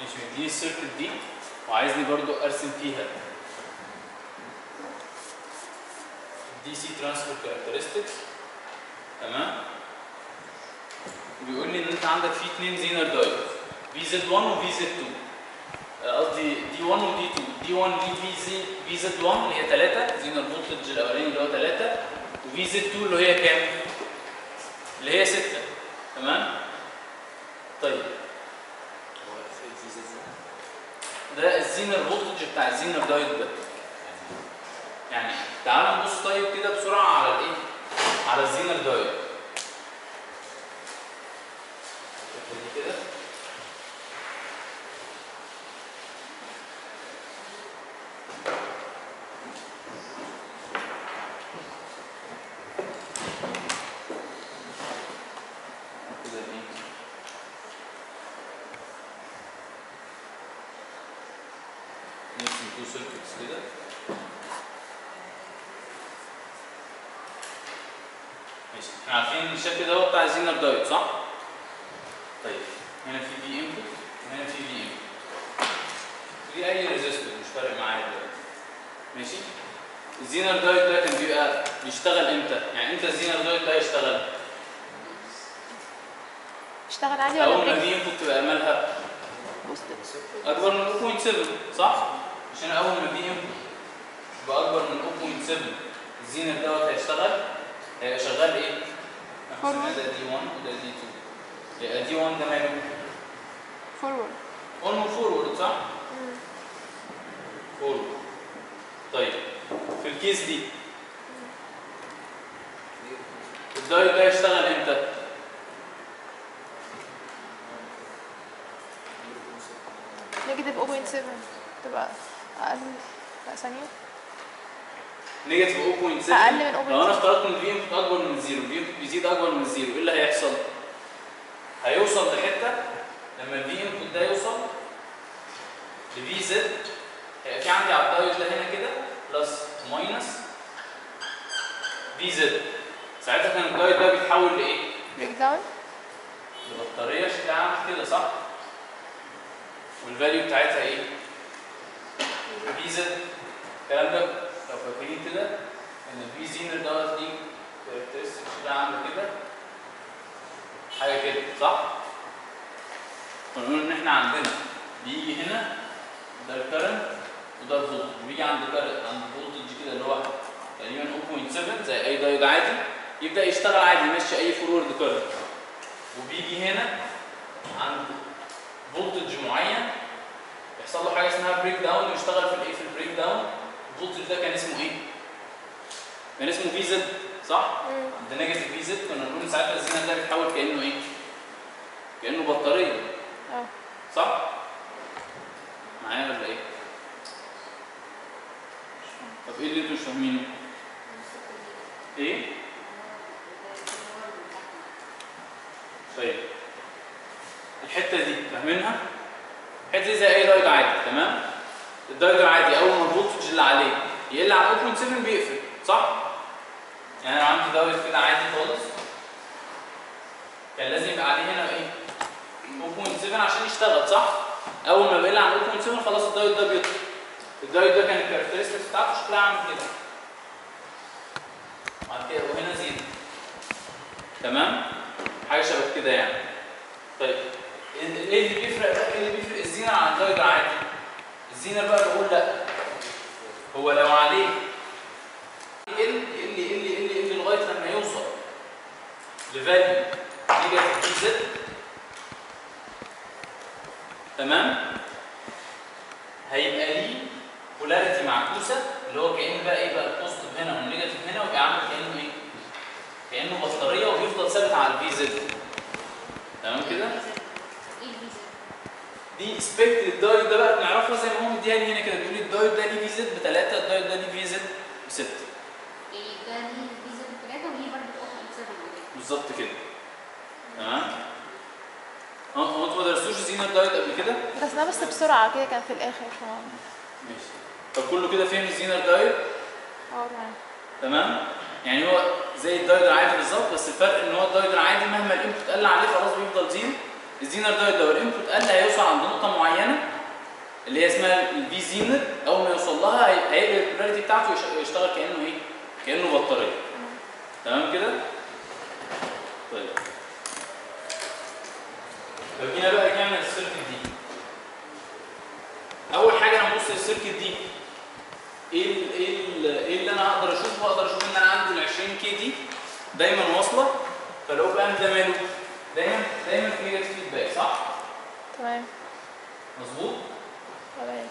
Speaker 1: مش مديني السيركت دي وعايزني برضو ارسم فيها دي سي ترانسفير كاركترستكس تمام بيقول لي ان انت عندك في اثنين زينر دايود في زد 1 وفي زد 2 آه، قصدي دي 1 ودي 2 دي 1 دي في زي في زد 1 اللي هي 3 زينر فولتج الاولاني اللي هو 3 وفي زد 2 اللي هي كام؟ اللي هي 6 تمام؟ طيب
Speaker 4: هو في في زي
Speaker 1: ده الزينر فولتج بتاع الزينر دايود ده يعني تعالوا نبص طيب كده بسرعه على الايه؟ على الزينر دايود الحتة دي كده كده ايه؟ نرسم تو سيركتس كده ماشي احنا عارفين ان الشكل ده هو بتاع الزينر دايود صح؟ طيب هنا في في انبوت وهنا في في انبوت في اي ريزيستور مش فارق معايا دلوقتي ماشي الزينر دايود ده كان بيبقى بيشتغل امتى؟ يعني امتى الزينر دايود ده يشتغل؟
Speaker 2: اشتغل عادي ولا
Speaker 1: اول ما
Speaker 2: بريك
Speaker 1: في انبوت تبقى مالها
Speaker 2: بوزيتيف
Speaker 1: اكبر من 0.7 صح؟ عشان اول ما في انبوت يبقى اكبر من 0.7 الزينر دوت هيشتغل هيبقى شغال ايه؟
Speaker 2: Forward.
Speaker 1: ده دي 1 وده دي 2 يبقى دي 1 ده ماله؟
Speaker 2: فورورد
Speaker 1: اون فورورد صح؟ فورورد طيب في الكيس دي الدايت ده يشتغل امتى؟
Speaker 2: نيجاتيف 0.7 تبقى اقل لا ثانية
Speaker 1: نيجاتيف 0.7
Speaker 2: أقل من 0.7.
Speaker 1: لو انا افترضت ان الفي انبوت اكبر من الزيرو الفي انبوت بيزيد اكبر من الزيرو ايه اللي هيحصل؟ هيوصل لحته لما الفي انبوت ده يوصل لفي زد هيبقى في عندي على الدايود ده هنا كده بلس ماينس في زد ساعتها كان الدايود ده بيتحول لايه؟
Speaker 2: بريك داون
Speaker 1: البطاريه شكلها عامل كده صح؟ والفاليو بتاعتها ايه؟ في زد الكلام ده لو فاكرين كده ان الفي زينر دوت ليه كاركترستكس شكلها عامله كده حاجه كده صح؟ ونقول ان احنا عندنا بيجي هنا ده الكرنت وده الفولت وبيجي عند الكرنت عند الفولتج كده اللي هو تقريبا 0.7 زي اي دايود عادي يبدا يشتغل عادي يمشي اي فورورد كرنت وبيجي هنا عند فولتج معين يحصل له حاجه اسمها بريك داون ويشتغل في الايه في البريك داون الفولتج ده كان اسمه ايه؟ كان اسمه في زد صح؟ عند نيجاتيف في زد كنا نقول ساعتها الزينر ده بيتحول كانه ايه؟ كانه بطاريه
Speaker 2: اه
Speaker 1: صح؟ معايا ولا ايه؟ طب ايه اللي انتوا مش فاهمينه؟ ايه؟ طيب الحته دي فاهمينها؟ الحته دي زي اي دايود عادي تمام؟ الدايود العادي اول ما الفولتج اللي عليه يقل عن 0.7 بيقفل صح؟ يعني انا عندي دايود كده عادي خالص كان لازم يبقى عليه هنا ايه؟ 0.7 عشان يشتغل صح؟ اول ما بيقل عن 0.7 خلاص الدايود ده بيطفي الدايود ده كان الكاركترستكس بتاعته شكلها عامل كده بعد كده وهنا زيرو تمام؟ حاجه شبه كده يعني طيب ال- ايه اللي بيفرق بقى ايه اللي بيفرق الزينر عن الدايود العادي؟ الزينر بقى بقول لا هو لو عليه يقل يقل يقل يقل يقل لغايه لما يوصل لفاليو نيجاتيف في زد تمام هيبقى ليه بولاريتي معكوسه اللي هو كانه بقى ايه بقى البوزيتيف هنا والنيجاتيف هنا ويبقى عامل كانه ايه؟ كانه بطاريه وبيفضل ثابت على الفي زد تمام كده؟
Speaker 7: ايه الفيزا؟
Speaker 1: دي سبيكت الدايود ده بقى بنعرفها زي ما هو مديها لي هنا كده بيقول لي الدايود ده ليه في زد بثلاثه الدايود ده ليه في زد بسته
Speaker 7: ايه ده ليه الفيزا بثلاثة وليه برضه اوبن سيفن عليه
Speaker 1: بالظبط كده تمام؟ اه هو انتوا ما درستوش زينر دايود قبل كده؟
Speaker 2: درسناه بس بسرعة كده كان في الآخر شو
Speaker 1: ماشي طب كله كده فهم الزينر دايود؟
Speaker 2: اه تمام
Speaker 1: تمام يعني هو زي الدايود العادي بالظبط بس الفرق ان هو الدايود العادي مهما الانبوت قل عليه خلاص بيفضل زيرو الزينر دايود لو الانبوت قل هيوصل عند نقطه معينه اللي هي اسمها الفي زينر اول ما يوصل لها هي- هيقلب البولاريتي بتاعته يش- يشتغل كانه ايه كانه بطاريه تمام كده طيب لو جينا بقى نعمل السيركت دي اول حاجه انا ببص للسيركت دي ايه ال ايه ال ايه اللي انا اقدر اشوفه اقدر اشوف ان انا عندي ال 20 كي دي دايما واصله فالاوب امب ده ماله دايما دايما في نيجاتيف فيدباك صح
Speaker 2: تمام
Speaker 1: مظبوط
Speaker 2: تمام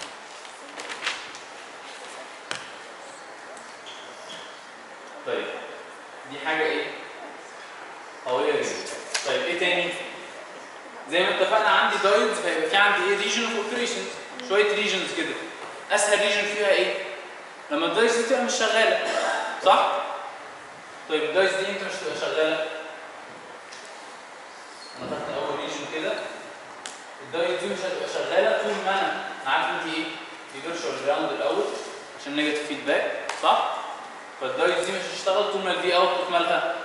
Speaker 1: طيب دي حاجه ايه قويه جدا طيب ايه تاني زي ما اتفقنا عندي دايودز فيبقى في عندي ايه ريجن اوف اوبريشنز شويه ريجنز كده اسهل ريجن فيها ايه لما الدايز دي تبقى مش شغاله صح طيب الدايز دي امتى مش تبقى شغاله انا خدت اول ريجن كده الدايز دي مش هتبقى شغاله طول ما انا انا عارف انت ايه دي فيرتشوال جراوند الاول عشان نيجاتيف فيدباك صح فالدايز دي مش هتشتغل طول ما الفي اوت مالها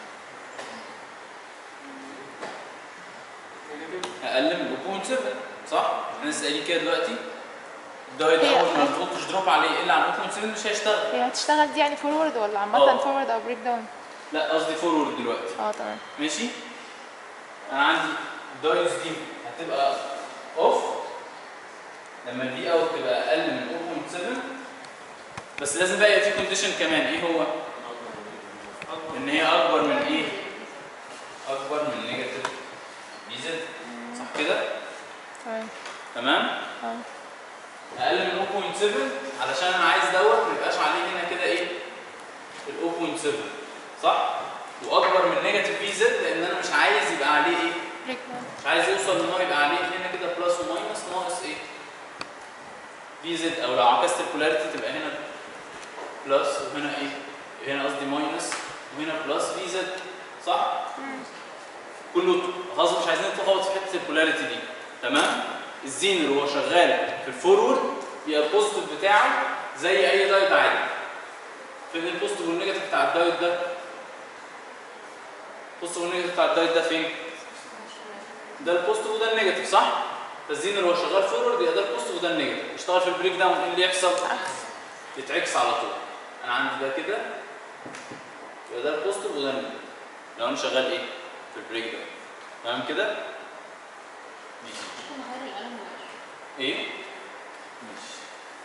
Speaker 1: اقل من 0.7 صح احنا لسه قايلين كده دلوقتي الدايت
Speaker 2: هي-
Speaker 1: اول ما الفولتج دروب عليه يقل عن 0.7 مش هيشتغل
Speaker 2: هي هتشتغل دي يعني فورورد ولا
Speaker 1: آه.
Speaker 2: عامة فورورد او بريك داون
Speaker 1: لا قصدي فورورد دلوقتي
Speaker 2: اه تمام
Speaker 1: ماشي انا عندي الدايز دي هتبقى اوف لما الفي اوت تبقى اقل من 0.7 بس لازم بقى يبقى في كونديشن كمان ايه هو ان هي اكبر من ايه اكبر من نيجاتيف بي زد صح كده
Speaker 2: تمام
Speaker 1: تمام
Speaker 2: اه
Speaker 1: اقل من 0.7 علشان انا عايز دوت ما يبقاش عليه هنا كده ايه ال 0.7 صح واكبر من نيجاتيف في زد لان انا مش عايز يبقى عليه ايه
Speaker 2: بريك داون
Speaker 1: مش عايز يوصل ان هو يبقى عليه هنا كده بلس وماينس ناقص ايه في زد او لو عكست البولاريتي تبقى هنا بلس وهنا ايه هنا قصدي ماينس وهنا بلس في زد صح كله خلاص مش عايزين نتلخبط في حته البولاريتي دي تمام الزينر وهو شغال في الفورورد بيبقى البوزيتيف بتاعه زي اي دايت عادي فين البوزيتيف والنيجاتيف بتاع الدايت ده البوزيتيف والنيجاتيف بتاع الدايت ده فين ده البوزيتيف وده النيجاتيف صح فالزينر وهو شغال فورورد يبقى ده البوزيتيف وده النيجاتيف يشتغل في البريك داون ايه اللي يحصل يتعكس على طول انا عندي ده كده يبقى ده البوزيتيف وده النيجاتيف لو انا شغال ايه في البريك داون تمام كده ماشي
Speaker 7: ممكن نغير القلم معلش
Speaker 1: ايه ماشي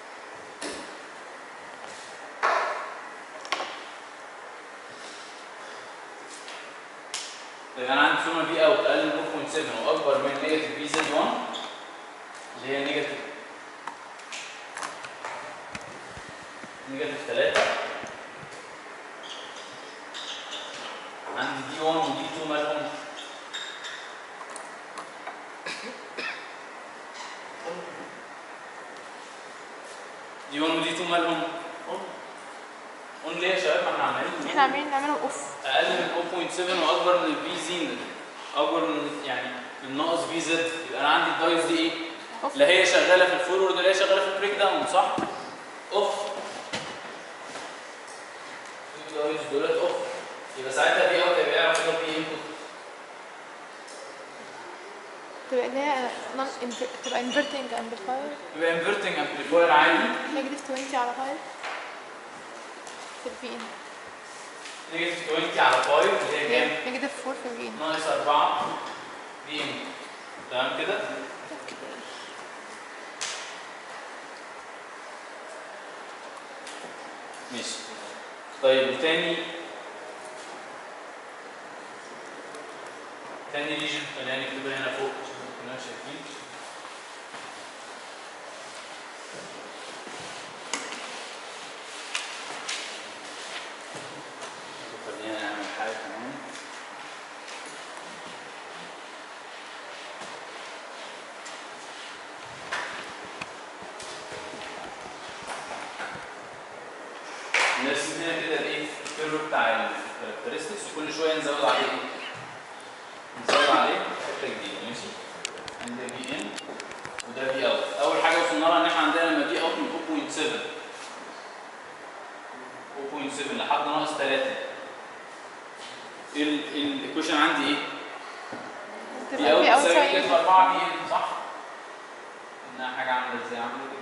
Speaker 1: طيب انا عندي سوما في اوت اقل من 0.7 واكبر من نيجاتيف في زد 1 اللي هي نيجاتيف نيجاتيف 3 عندي دي 1 ودي 2 مالهم دي 1 ودي 2 مالهم اون ليه يا شباب ما احنا عمالين نقول
Speaker 2: احنا عاملين نعمله اوف
Speaker 1: اقل من 0.7 واكبر من الفي زين اكبر من يعني من ناقص في زد يبقى انا عندي الدايز دي ايه؟
Speaker 2: اوف
Speaker 1: لا هي شغاله في الفورورد ولا هي شغاله في البريك داون صح؟ اوف الدايز دولت اوف يبقى ساعتها في اوت هيبقى يعرف يضرب في انبوت
Speaker 2: تبقى اللي هي non inver- تبقى inverting amplifier
Speaker 1: يبقى انفرتنج امبليفاير عادي
Speaker 2: negative 20 على 5 في البي ان
Speaker 1: نيجاتيف 20 على 5 اللي هي كام؟
Speaker 2: negative 4 في البي ان
Speaker 1: ناقص 4 دي ام تمام كده؟ ماشي طيب وتاني تاني ريجن خلينا نكتبها هنا فوق عشان ما كناش شايفين خلينا نعمل حاجة كمان نرسم هنا كده الايه الكيرف بتاع الكاركترستكس وكل شويه نزود عليه ايه؟ نزود عليه حته جديده ماشي؟ عندنا في ان وده في اوت اول حاجه وصلنا لها ان احنا عندنا لما في اوت من 0.7 0.7 لحد ناقص 3 ايه الايكويشن عندي ايه؟ في
Speaker 2: تبقى
Speaker 1: اوت
Speaker 2: في اوت
Speaker 1: تساوي
Speaker 2: تساوي
Speaker 1: نيجاتيف 4 في ان صح؟ انها حاجه عامله ازاي عامله كده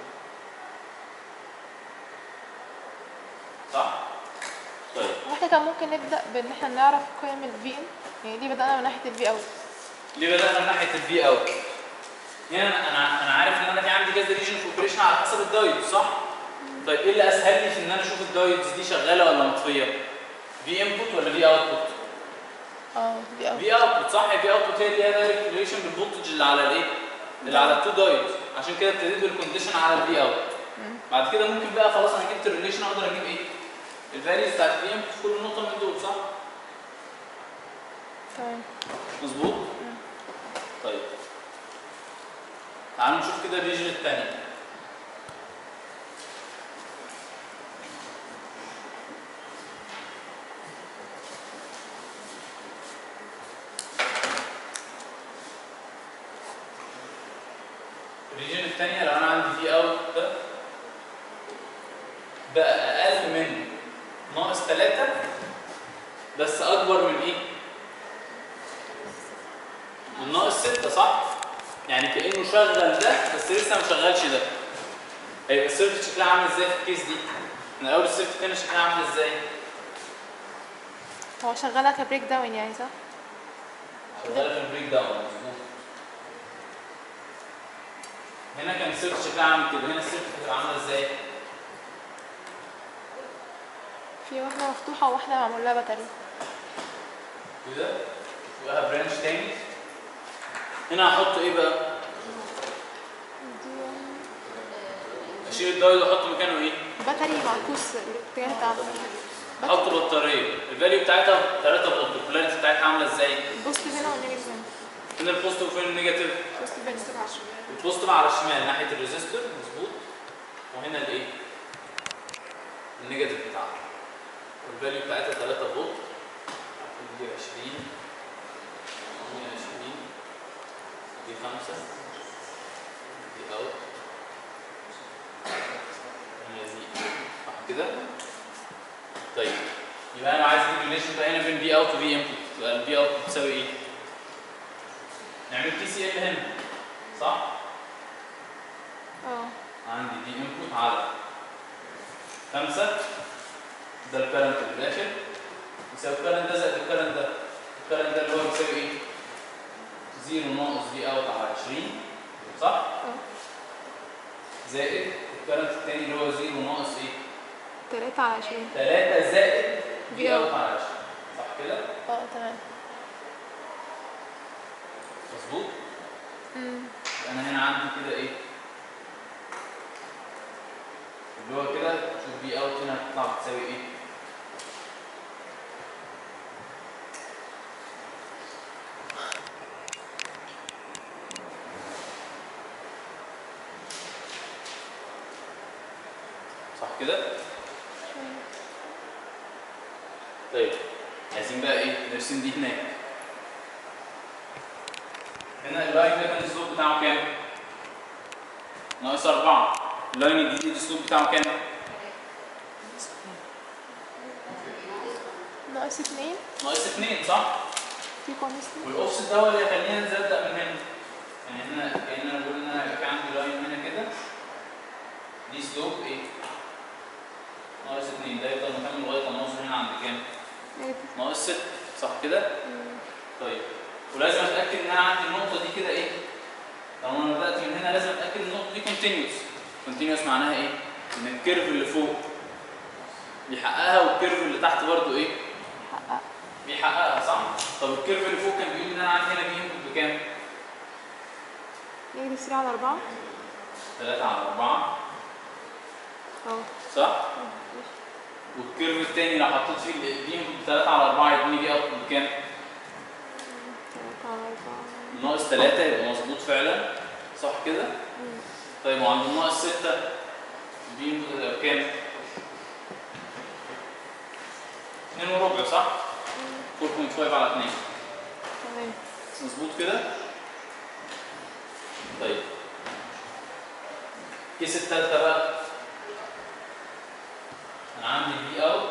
Speaker 1: صح؟ طيب
Speaker 2: واحنا كان ممكن نبدا بان احنا نعرف قيم الفي ان يعني دي بدانا من ناحيه الفي اوت
Speaker 1: ليه بدأنا من ناحية الفي اوت؟ هنا أنا- انا انا عارف ان انا في عندي كذا ريجن في اوبريشن على حسب الدايود صح؟ طيب ايه اللي اسهل لي في ان انا اشوف الدايودز دي شغاله ولا مطفيه؟ في انبوت ولا في اوتبوت؟
Speaker 2: اه في اوت
Speaker 1: في اوتبوت صح؟ في اوتبوت هي اللي هي دايركت ريليشن بالفولتج اللي على الايه؟ اللي على التو دايودز عشان كده ابتديت بالكونديشن على الفي اوت بعد كده ممكن بقى خلاص انا جبت الريليشن اقدر اجيب ايه؟ الفاليوز بتاعت الفي انبوت في كل نقطه من دول صح؟
Speaker 2: تمام
Speaker 1: مظبوط؟ طيب تعالوا نشوف كده الريجن الثانية الريجن الثانية لو أنا عندي في أوت ده بقى أقل من ناقص 3 بس أكبر من إيه؟ من ناقص 6 صح؟ يعني كأنه شغل ده بس لسه ما شغلش ده. هيبقى السيركت شكلها عامل ازاي في الكيس دي؟ من اول السيركت هنا شكلها عامل ازاي؟
Speaker 2: هو شغالها كبريك داون يعني صح
Speaker 1: شغاله في البريك داون مظبوط. هنا كان السيركت شكلها عامل كده، هنا السيركت هتبقى عامله ازاي؟
Speaker 2: في واحده مفتوحه وواحده معمول لها باتري
Speaker 1: كده فوقها برانش تاني. هنا هحط ايه بقى؟ اشيل الدايود واحط مكانه ايه؟
Speaker 2: باتري معكوس الاتجاه بتاعها
Speaker 1: احط بطاريه، الفاليو بتاعتها 3 فولت، البولاريتي بتاعتها عامله ازاي؟
Speaker 2: البوزيتيف هنا والنيجاتيف هنا
Speaker 1: فين البوزيتيف وفين النيجاتيف؟
Speaker 2: البوزيتيف هنا على الشمال
Speaker 1: البوزيتيف على الشمال ناحيه الريزيستور مظبوط وهنا الايه؟ النيجاتيف بتاعها والفاليو بتاعتها 3 فولت دي 20 دي 20 دي 5 دي اوت هي دي صح كده؟ طيب يبقى انا عايز اجيب الريليشن بقى هنا بين في اوت وفي انبوت يبقى الفي اوت بتساوي ايه؟ نعمل بي سي ال هنا صح؟
Speaker 2: اه
Speaker 1: عندي دي انبوت على خمسة ده الكرنت اللي داخل يساوي الكرنت ده زائد الكرنت ده الكرنت ده اللي هو بيساوي ايه؟ زيرو ناقص في اوت على 20 صح؟
Speaker 2: اه
Speaker 1: زائد الكرنت التاني اللي هو زيرو ناقص ايه؟
Speaker 2: 3 على 20
Speaker 1: 3 زائد
Speaker 2: في
Speaker 1: في اوت
Speaker 2: اوت.
Speaker 1: على 20 صح كده؟
Speaker 2: اه تمام
Speaker 1: مظبوط؟
Speaker 2: امم
Speaker 1: يبقى انا هنا عندي كده ايه؟ اللي هو كده شوف في اوت هنا هتطلع بتساوي ايه؟ صح كده؟ طيب عايزين بقى ايه؟ نرسم دي هناك. هنا اللاين ده كان السلوب بتاعه كام؟ ناقص أربعة. اللاين الجديد السلوب بتاعه كام؟
Speaker 2: ناقص 2
Speaker 1: ناقص اتنين صح؟
Speaker 2: في كونستنت
Speaker 1: والاوفست ده هو اللي يخلينا ننزل ابدا من هنا. يعني هنا كان انا بقول ان انا هيبقى في عندي لاين هنا كده دي سلوب ايه؟ ناقص اتنين ده يفضل مكمل لغايه ما نوصل هنا عند كام؟
Speaker 2: نيجاتيف
Speaker 1: ناقص ست صح كده؟ طيب ولازم اتاكد ان انا عندي النقطه دي كده ايه؟ طالما انا بدات من هنا لازم اتاكد ان النقطه دي كونتينيوس. كونتينيوس معناها ايه؟ ان الكيرف اللي فوق بيحققها والكيرف اللي تحت برضه ايه؟
Speaker 2: حقق
Speaker 1: بيحققها صح؟ طب الكيرف اللي فوق كان بيقول ان انا عندي هنا بي انبوت بكام؟
Speaker 2: نيجاتيف 3 على 4
Speaker 1: 3 على 4
Speaker 2: اه
Speaker 1: صح؟ والكيرف الثاني لو حطيت فيه البي انبوت 3 على 4 يديني بي اوتبوت بكام؟
Speaker 2: 3 على 4
Speaker 1: ناقص 3 يبقى مظبوط فعلا صح كده؟ طيب وعند الناقص 6 البي انبوت هتبقى بكام؟ 2 وربع صح؟ 4.5 على 2
Speaker 2: تمام
Speaker 1: مظبوط كده؟ طيب كيس التالتة بقى أنا عندي في أوت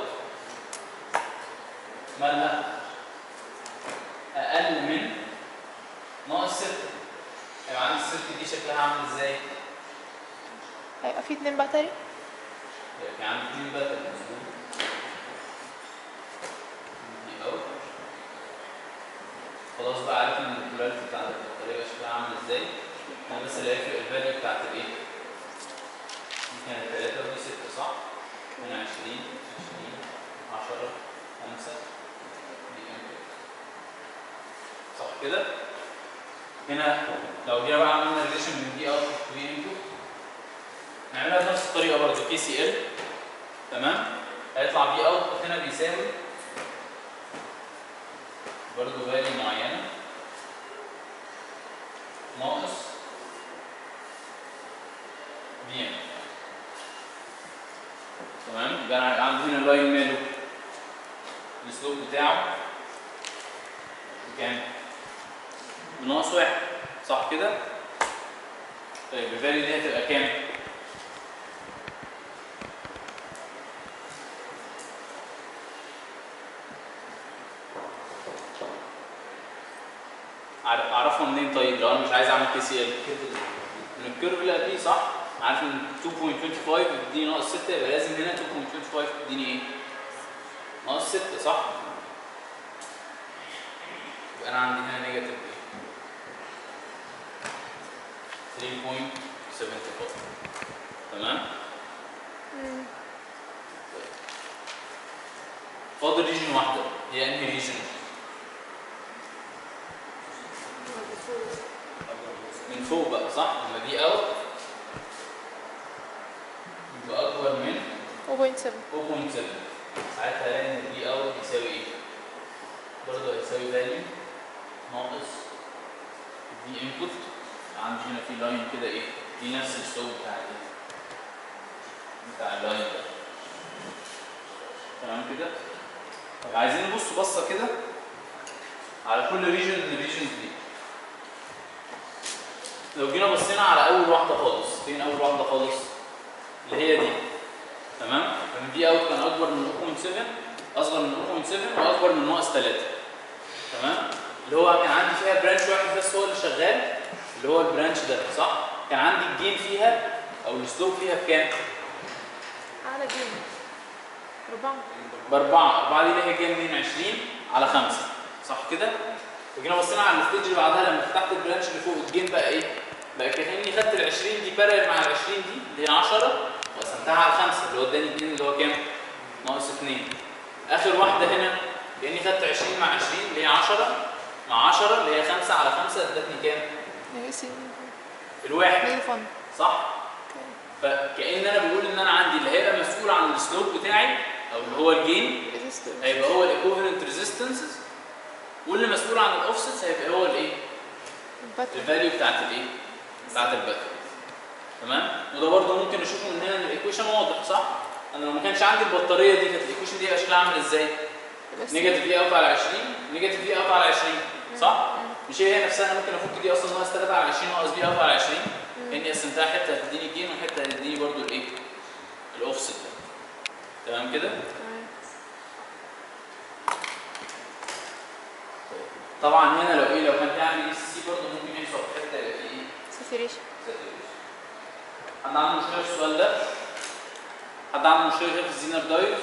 Speaker 1: مالها أقل من ناقص 6 هيبقى عندي الست دي شكلها عامل ازاي؟
Speaker 2: هيبقى في اتنين باتري
Speaker 1: هيبقى في عندي اتنين باتري مظبوط دي اوت خلاص بقى عارف ان البولاريتي بتاعت البطاريه شكلها عامل ازاي انا بس اللي هيفرق الفاليو بتاعت الايه؟ دي كانت 3 ودي 6 صح؟ هنا 20 20 10 5 دي input. صح كده؟ هنا لو جينا بقى عملنا ريليشن من دي اوت ودي انبوت نعملها بنفس الطريقه برضه كي سي ال تمام؟ هيطلع دي اوت هنا بيساوي برضه فاليو معينه ناقص بي ام تمام يبقى انا عندي هنا اللاين ماله الاسلوب بتاعه كام؟ بناقص واحد صح كده؟ طيب الفاليو دي هتبقى كام؟ عارف- اعرفها منين طيب لو انا مش عايز اعمل كي سي ال من الكيرف اللي قبليه صح عارف ان 2.25 بتديني ناقص 6 يبقى لازم هنا 2.25 تديني ايه ناقص 6 صح يبقى انا عندي هنا نيجاتيف ايه 3.75 تمام فاضل ريجن واحده هي انهي ريجن من فوق بقى صح لما دي اوت يبقى اكبر من
Speaker 2: 0.7
Speaker 1: 0.7 ساعتها الاقي ان دي اوت يساوي ايه؟ برضه هيساوي فاليو ناقص دي انبوت عندي هنا في لاين كده ايه؟ دي نفس السلوب بتاع ايه؟ بتاع اللاين ده تمام كده؟ طب عايزين نبص بصه كده على كل ريجن من الريجنز دي لو جينا بصينا على اول واحده خالص فين اول واحده خالص اللي هي دي تمام فمن دي اوت كان اكبر من 0.7 اصغر من 0.7 واكبر من ناقص 3 تمام اللي هو كان عندي فيها برانش واحد بس هو اللي شغال اللي هو البرانش ده صح كان عندي الجين فيها او السلوب فيها بكام
Speaker 2: على جيم ربعة
Speaker 1: باربعه اربعه دي اللي هي كام من 20 على 5 صح كده وجينا بصينا على الستيج اللي بعدها لما فتحت البرانش اللي فوق الجين بقى ايه بقى كاني خدت ال 20 دي بارل مع ال 20 دي اللي هي 10 وقسمتها على 5 اللي هو اداني 2 اللي هو كام ناقص 2 اخر واحده هنا كاني خدت 20 مع 20 اللي هي 10 مع 10 اللي هي 5 على 5 ادتني كام
Speaker 2: نيجي
Speaker 1: الواحد
Speaker 2: نيجي فن
Speaker 1: صح فكأن انا بقول ان انا عندي اللي هيبقى مسؤول عن السلوب بتاعي او اللي هو الجين هيبقى هو الايكوفالنت ريزيستنسز واللي مسؤول عن الاوفسيتس هيبقى هو الايه
Speaker 2: الباتري
Speaker 1: الفاليو بتاعت الايه بتاعت الباتري تمام وده برضه ممكن نشوفه من هنا ان الايكويشن واضح صح انا لو ما كانش عندي البطاريه دي كانت الايكويشن دي هيبقى شكلها عامل ازاي
Speaker 2: بس
Speaker 1: نيجاتيف دي اوت على 20 نيجاتيف دي اوت على 20 صح مش هي هي نفسها انا ممكن افك دي اصلا ناقص 3 على 20 ناقص دي اوت على 20 كاني قسمتها حته هتديني الجين وحته هتديني برضه الايه الاوفست ده تمام كده
Speaker 2: تمام.
Speaker 1: طبعا هنا لو ايه لو كان تعمل اي سي برضه ممكن يحصل في حته يبقى فيه ايه
Speaker 2: ساتوريشن
Speaker 1: saturation. حد عنده مشكله في السؤال ده؟ حد عنده مشكله في الزينر دايت؟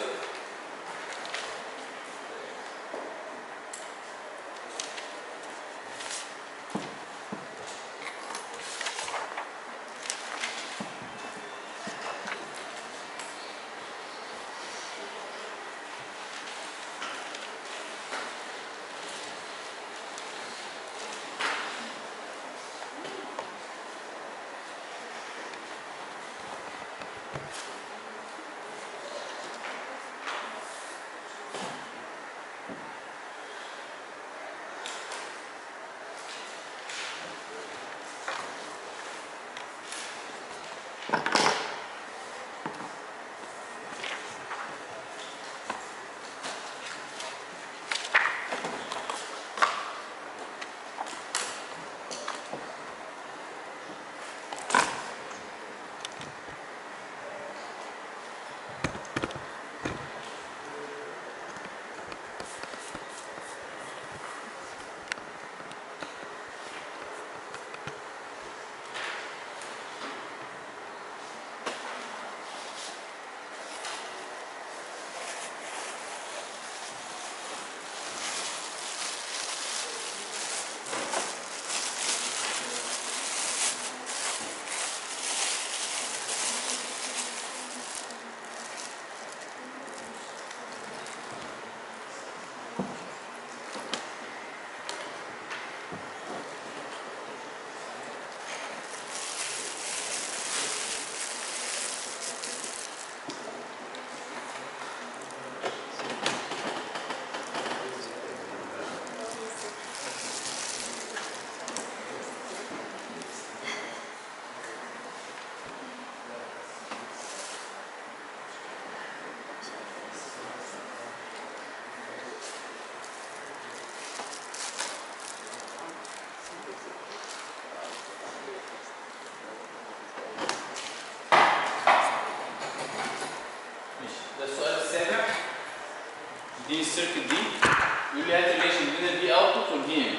Speaker 1: سيركت دي يقول لي هات الريليشن بين الفي اوتبوت والفي ان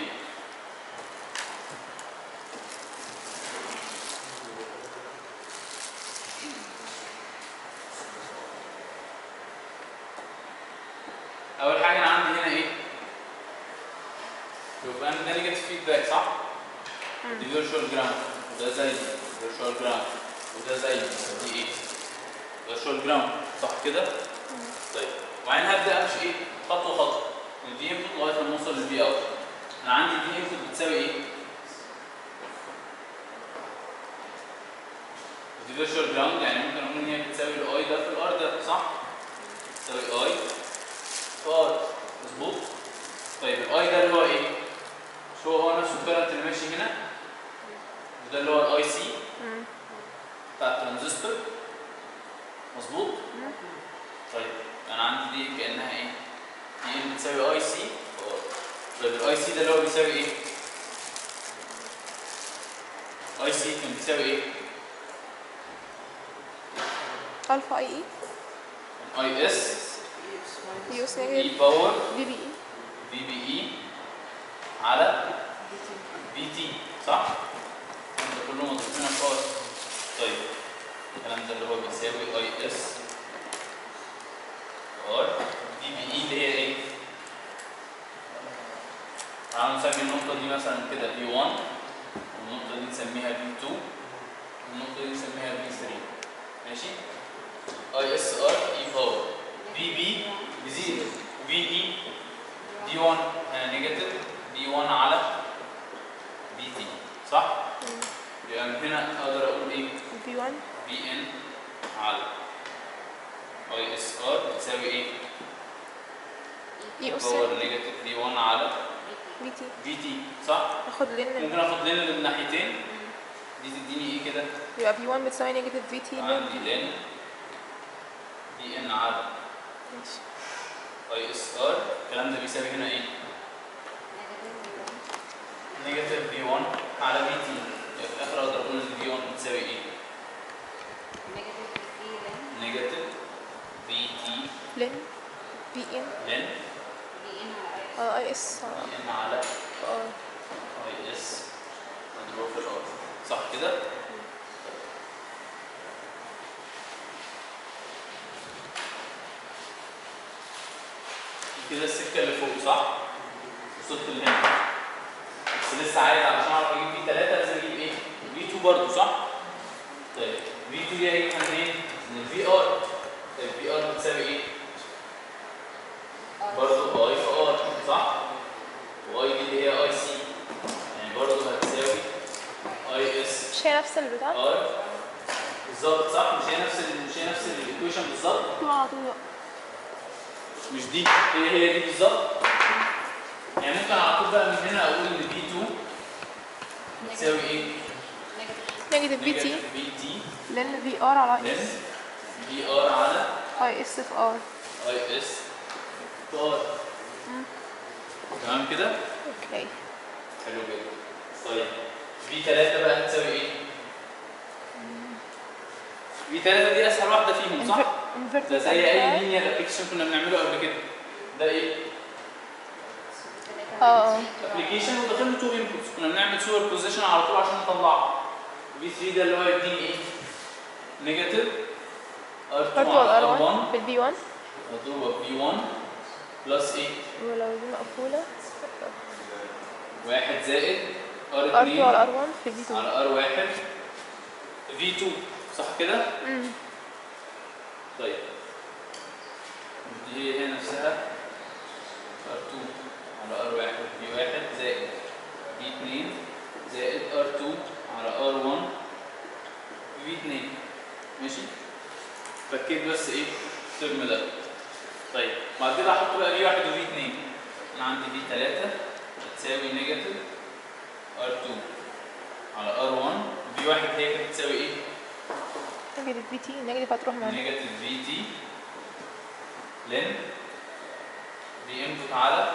Speaker 1: اول حاجه انا عندي هنا ايه يبقى انا ده نيجاتيف فيدباك صح دي فيرتشوال جراوند وده زي فيرتشوال جراوند وده زي دي ايه فيرتشوال جراوند صح كده طيب وبعدين هبدا امشي ايه خطوه خطوه من دي انبوت لغايه لما اوصل للفي اوت انا عندي دي انبوت بتساوي ايه دي فيرتشوال جراوند يعني ممكن اقول ان هي بتساوي الاي ده في الار ده صح تساوي اي في ار مظبوط طيب الاي ده اللي هو ايه مش هو هو نفسه الكرنت اللي ماشي هنا وده اللي هو الاي سي
Speaker 2: مم.
Speaker 1: بتاع الترانزستور مظبوط طيب انا عندي دي كانها ايه دي ان بتساوي اي سي طيب الاي سي ده اللي هو بيساوي ايه اي سي كان بيساوي ايه
Speaker 2: الفا اي اي
Speaker 1: اي اس
Speaker 2: يوس
Speaker 1: اي
Speaker 2: نيجاتيف
Speaker 1: باور
Speaker 2: بي بي اي
Speaker 1: في بي اي على بي تي صح؟ ده كله مضروب هنا في ار طيب الكلام ده اللي هو بيساوي اي اس ار في بي اي اللي هي ايه؟ تعالوا نسمي النقطة دي مثلا كده بي 1 والنقطة دي نسميها بي 2 والنقطة دي نسميها بي 3 ماشي؟ اي اس ار اي باور بي بي بزيرو وبي اي دي 1 نيجاتيف دي 1 على بي تي صح؟ يبقى من هنا اقدر اقول ايه؟
Speaker 2: بي 1
Speaker 1: بي ان على اي اس ار بتساوي ايه؟
Speaker 2: اي اس
Speaker 1: باور نيجاتيف دي 1 على
Speaker 2: بي تي
Speaker 1: بي تي صح؟
Speaker 2: ناخد لين
Speaker 1: ممكن اخد لين الناحيتين دي تديني ايه كده؟
Speaker 2: يبقى بي 1 بتساوي نيجاتيف في تي
Speaker 1: عندي لين دي ان على
Speaker 2: ماشي
Speaker 1: اي اس ار الكلام ده بيساوي هنا ايه؟ نيجاتيف بي 1 على بي تي يبقى في الاخر اقدر اقول ان بي 1 بتساوي ايه؟ نيجاتيف بي تي
Speaker 2: لين بي ان
Speaker 1: لين
Speaker 2: اه اي اس
Speaker 1: بي ان على
Speaker 2: اه
Speaker 1: اي اس مضروب في الار صح كده؟ كده السكه اللي فوق صح؟ وصلت لهنا بس لسه عايز علشان اعرف اجيب بي 3 لازم اجيب ايه؟ بي 2 برضه صح؟ طيب بي 2 دي هجيبها منين؟ من الفي ار طيب الفي ار بتساوي ايه؟ برضه اي في ار صح؟ واي دي اللي هي اي سي يعني برضه هتساوي اي اس
Speaker 2: مش هي نفس البتاع؟
Speaker 1: ار بالظبط صح مش هي نفس ال- مش هي نفس الايكويشن بالظبط
Speaker 2: طول على طول بقى.
Speaker 1: مش دي هي هي دي بالظبط يعني ممكن على طول بقى من هنا اقول ان بي 2 بتساوي ايه؟
Speaker 2: نيجاتيف في تي
Speaker 1: نيجاتيف بي تي
Speaker 2: لين في ار على اي
Speaker 1: لين
Speaker 2: اس
Speaker 1: بي ار على
Speaker 2: اي اس في ار
Speaker 1: اي اس في ار تمام كده؟
Speaker 2: اوكي
Speaker 1: حلو جدا طيب بي 3 بقى هتساوي ايه؟ بي 3 دي اسهل واحده فيهم صح؟
Speaker 2: انفرت
Speaker 1: ده زي اي لينير ابلكيشن كنا بنعمله قبل كده ده ايه؟
Speaker 2: اه
Speaker 1: ابلكيشن وداخل له تو انبوتس كنا بنعمل سوبر بوزيشن على طول عشان نطلعه في 3 ده اللي هو يديني ايه؟ نيجاتيف ار2
Speaker 2: برضه
Speaker 1: على
Speaker 2: الار 1
Speaker 1: ار1
Speaker 2: بالبي 1
Speaker 1: مضروبه في 1 بلس ايه؟
Speaker 2: ولو دي مقفولة
Speaker 1: 1 زائد
Speaker 2: ار 2 على
Speaker 1: ار2
Speaker 2: ار 1 في بي 2
Speaker 1: على ار1 في 2 صح كده؟
Speaker 2: امم
Speaker 1: طيب دي هي نفسها R2 على R1 V1 زائد V2 زائد R2 على R1 V2 ماشي فكيت بس ايه الترم ده طيب بعد كده احط بقى V1 و V2 انا عندي V3 بتساوي نيجاتيف R2 على R1 V1 هي كانت بتساوي ايه؟
Speaker 2: نيجاتيف في تي نيجاتيف هتروح معانا
Speaker 1: نيجاتيف في تي لين دي انبوت على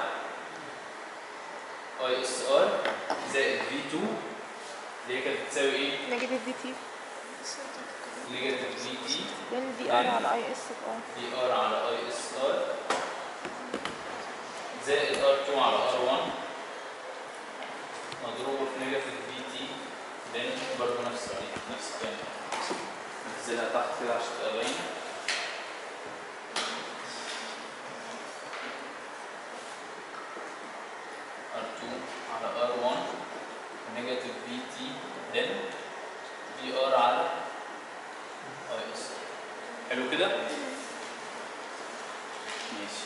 Speaker 1: اي اس ار زائد في 2 اللي هي كانت بتساوي ايه؟
Speaker 2: نيجاتيف في تي
Speaker 1: نيجاتيف في تي
Speaker 2: لين دي ار على اي اس في ار
Speaker 1: دي ار على اي اس ار زائد R2 على R1 مضروبة في نيجاتيف في تي لان برضه نفس يعني نفس الكلام ننزلها تحت كده عشان تبقى باينة R2 على R1 نيجاتيف في تي لان في ار على اي اس حلو كده ماشي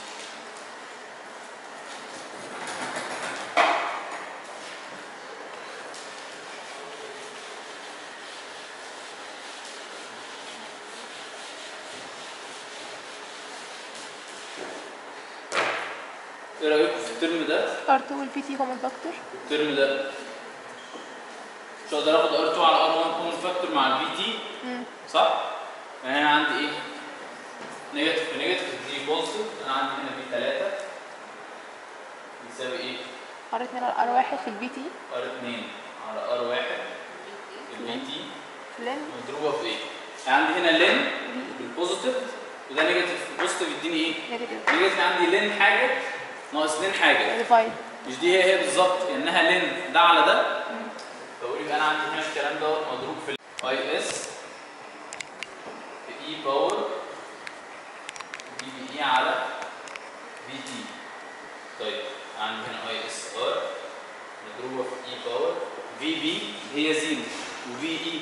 Speaker 1: ايه رايكم في الترم ده
Speaker 2: R2 والبي تي كومن فاكتور
Speaker 1: الترم ده مش هقدر اخد R2 على R1 كومن فاكتور مع البي تي صح؟ يعني انا عندي ايه؟ نيجاتيف في نيجاتيف دي بوزيتيف انا عندي هنا في 3 يساوي ايه؟
Speaker 2: R2 على R1 في البي تي
Speaker 1: R2 على R1 البي تي
Speaker 2: فلان
Speaker 1: مضروبه في ايه؟ يعني عندي هنا لين بالبوزيتيف وده نيجاتيف في بوزيتيف يديني ايه؟
Speaker 2: نيجاتيف
Speaker 1: نيجاتيف عندي لين حاجه ناقص لين حاجه
Speaker 2: ديفايد
Speaker 1: مش دي هي هي بالظبط كانها لين ده على ده بقول يبقى انا عندي هنا الكلام دوت مضروب في اي اس في اي باور دي بي اي على في تي طيب عندي هنا اي اس ار مضروبه في اي باور في بي هي زيرو وفي اي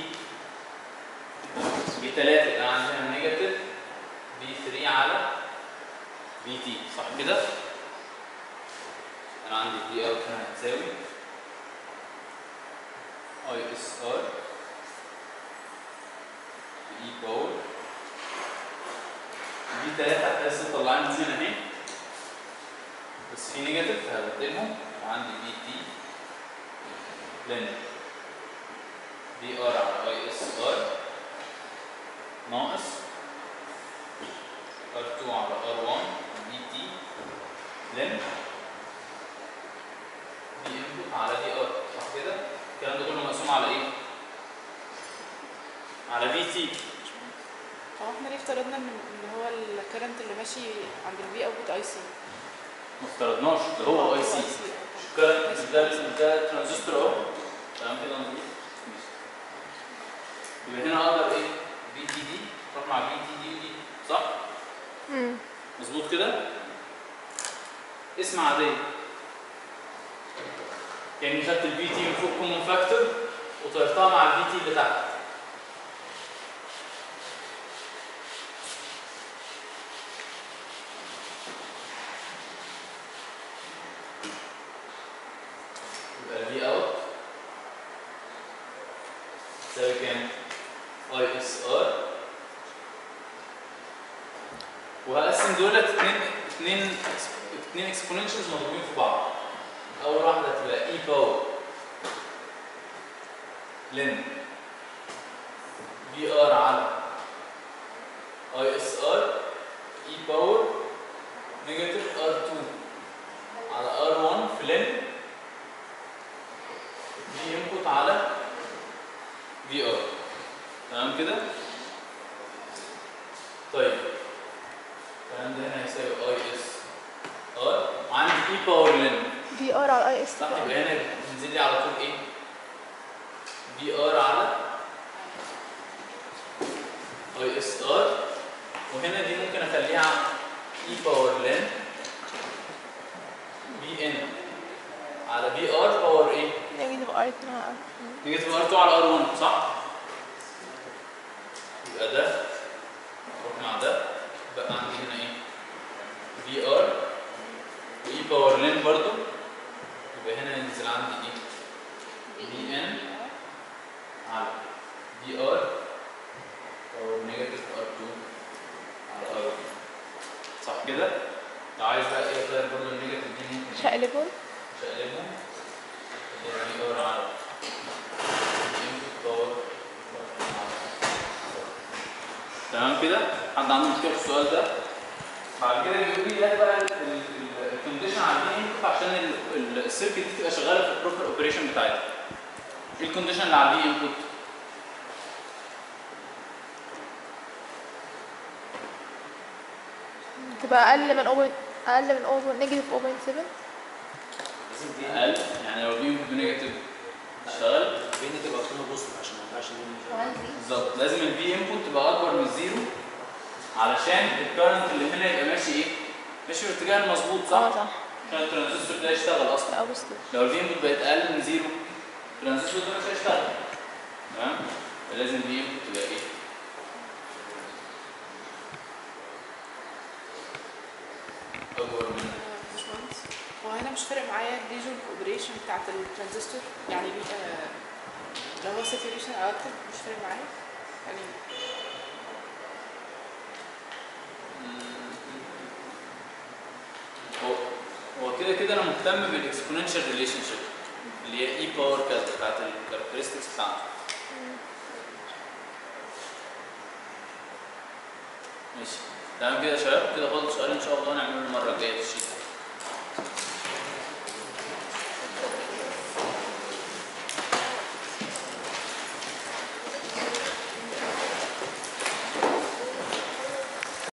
Speaker 1: ب 3 يبقى عندي هنا نيجاتيف في 3 على في تي صح كده؟ انا عندي دي اوت هنا هتساوي اي اس ار اي باور دي تلاتة لسه مطلعين من هنا اهي بس في نيجاتيف فهبدلهم عندي بي تي لين بي ار على اي اس ار ناقص ار 2 على ار 1 بي تي لين دي انبوت على دي ار صح كده؟ الكلام ده كله مقسوم على ايه؟ على في تي
Speaker 5: هو احنا ليه افترضنا ان ان هو الكرنت اللي ماشي عند الفي اوتبوت اي سي
Speaker 1: ما افترضناش ده هو اي سي مش كده ده ده ترانزستور اهو تمام كده نظبط ماشي. يبقى هنا اقدر ايه؟ في تي دي تروح مع في تي دي ودي صح؟
Speaker 2: امم
Speaker 1: مظبوط كده؟ اسم عادية يعني خدت البي تي من فوق كومن فاكتور وطيرتها مع البي تي اللي تحت يبقى الفي اوت تساوي كام؟ اي اس ار وهقسم دولت اتنين اتنين اتنين اكسبوننشالز مضروبين في بعض اول واحده هتبقى اي باور لن في ار على اي اس ار اي باور نيجاتيف ار 2 على ار 1 في لن في انبوت على في ار تمام كده طيب الكلام ده هنا هيساوي اي اس ار وعندي اي باور لن
Speaker 2: في ار على اي اس
Speaker 1: صح يبقى هنا بتنزل لي على طول ايه؟ في ار على اي اس ار وهنا دي ممكن اخليها اي باور لن بي ان على بي ار باور ايه؟
Speaker 2: نيجاتيف ار 2 على ار
Speaker 1: نيجاتيف ار 2 على ار 1 صح؟ يبقى ده روح مع ده بقى عندي هنا ايه؟ في ار واي باور لين برضو يبقى هنا ينزل عندي ايه؟ بي ان على في ار او نيجاتيف ار 2 على ار 1 صح كده؟ لو عايز بقى ايه اغير برضو النيجاتيف دي ممكن إيه؟
Speaker 2: شقلبهم
Speaker 1: شقلبهم اللي هي في ار على input power تمام كده؟ حد عنده مشكله في السؤال ده؟ بعد كده بيقول لي هات بقى الكونديشن على البي انبوت عشان ال- ال- السيركت دي تبقى شغاله في البروبر اوبريشن بتاعتها. ايه الكونديشن اللي على البي انبوت؟
Speaker 2: تبقى اقل من 0 اقل من نيجاتيف 0.7
Speaker 4: لازم دي
Speaker 1: اقل يعني لو البي بنيجاتيف اشتغل
Speaker 4: بين تبقى قيمه بوزيتيف عشان ما ينفعش دي
Speaker 7: كمان دي
Speaker 1: بالظبط لازم الفي انبوت تبقى اكبر من الزيرو علشان الكرنت اللي هنا يبقى ماشي ايه؟ ماشي في الاتجاه المظبوط صح؟
Speaker 2: اه صح
Speaker 1: عشان الترانزستور ده يشتغل اصلا
Speaker 2: لا بوزيتيف
Speaker 1: لو الفي انبوت بقت اقل من زيرو الترانزستور ده مش هيشتغل تمام؟ فلازم الفي انبوت تبقى ايه؟ اكبر من
Speaker 5: آه، باشمهندس هو هنا مش فارق معايا الريجن اوبريشن بتاعت الترانزستور يعني آه، لو هو ساتوريشن او اكتف مش فارق معايا يعني
Speaker 1: هو هو كده كده انا مهتم بالاكسبوننشال ريليشن شيب اللي هي اي باور كذا بتاعت الكاركترستكس بتاعته ماشي تمام كده يا شباب كده فاضل سؤال ان شاء الله نعمله المره الجايه في الشيت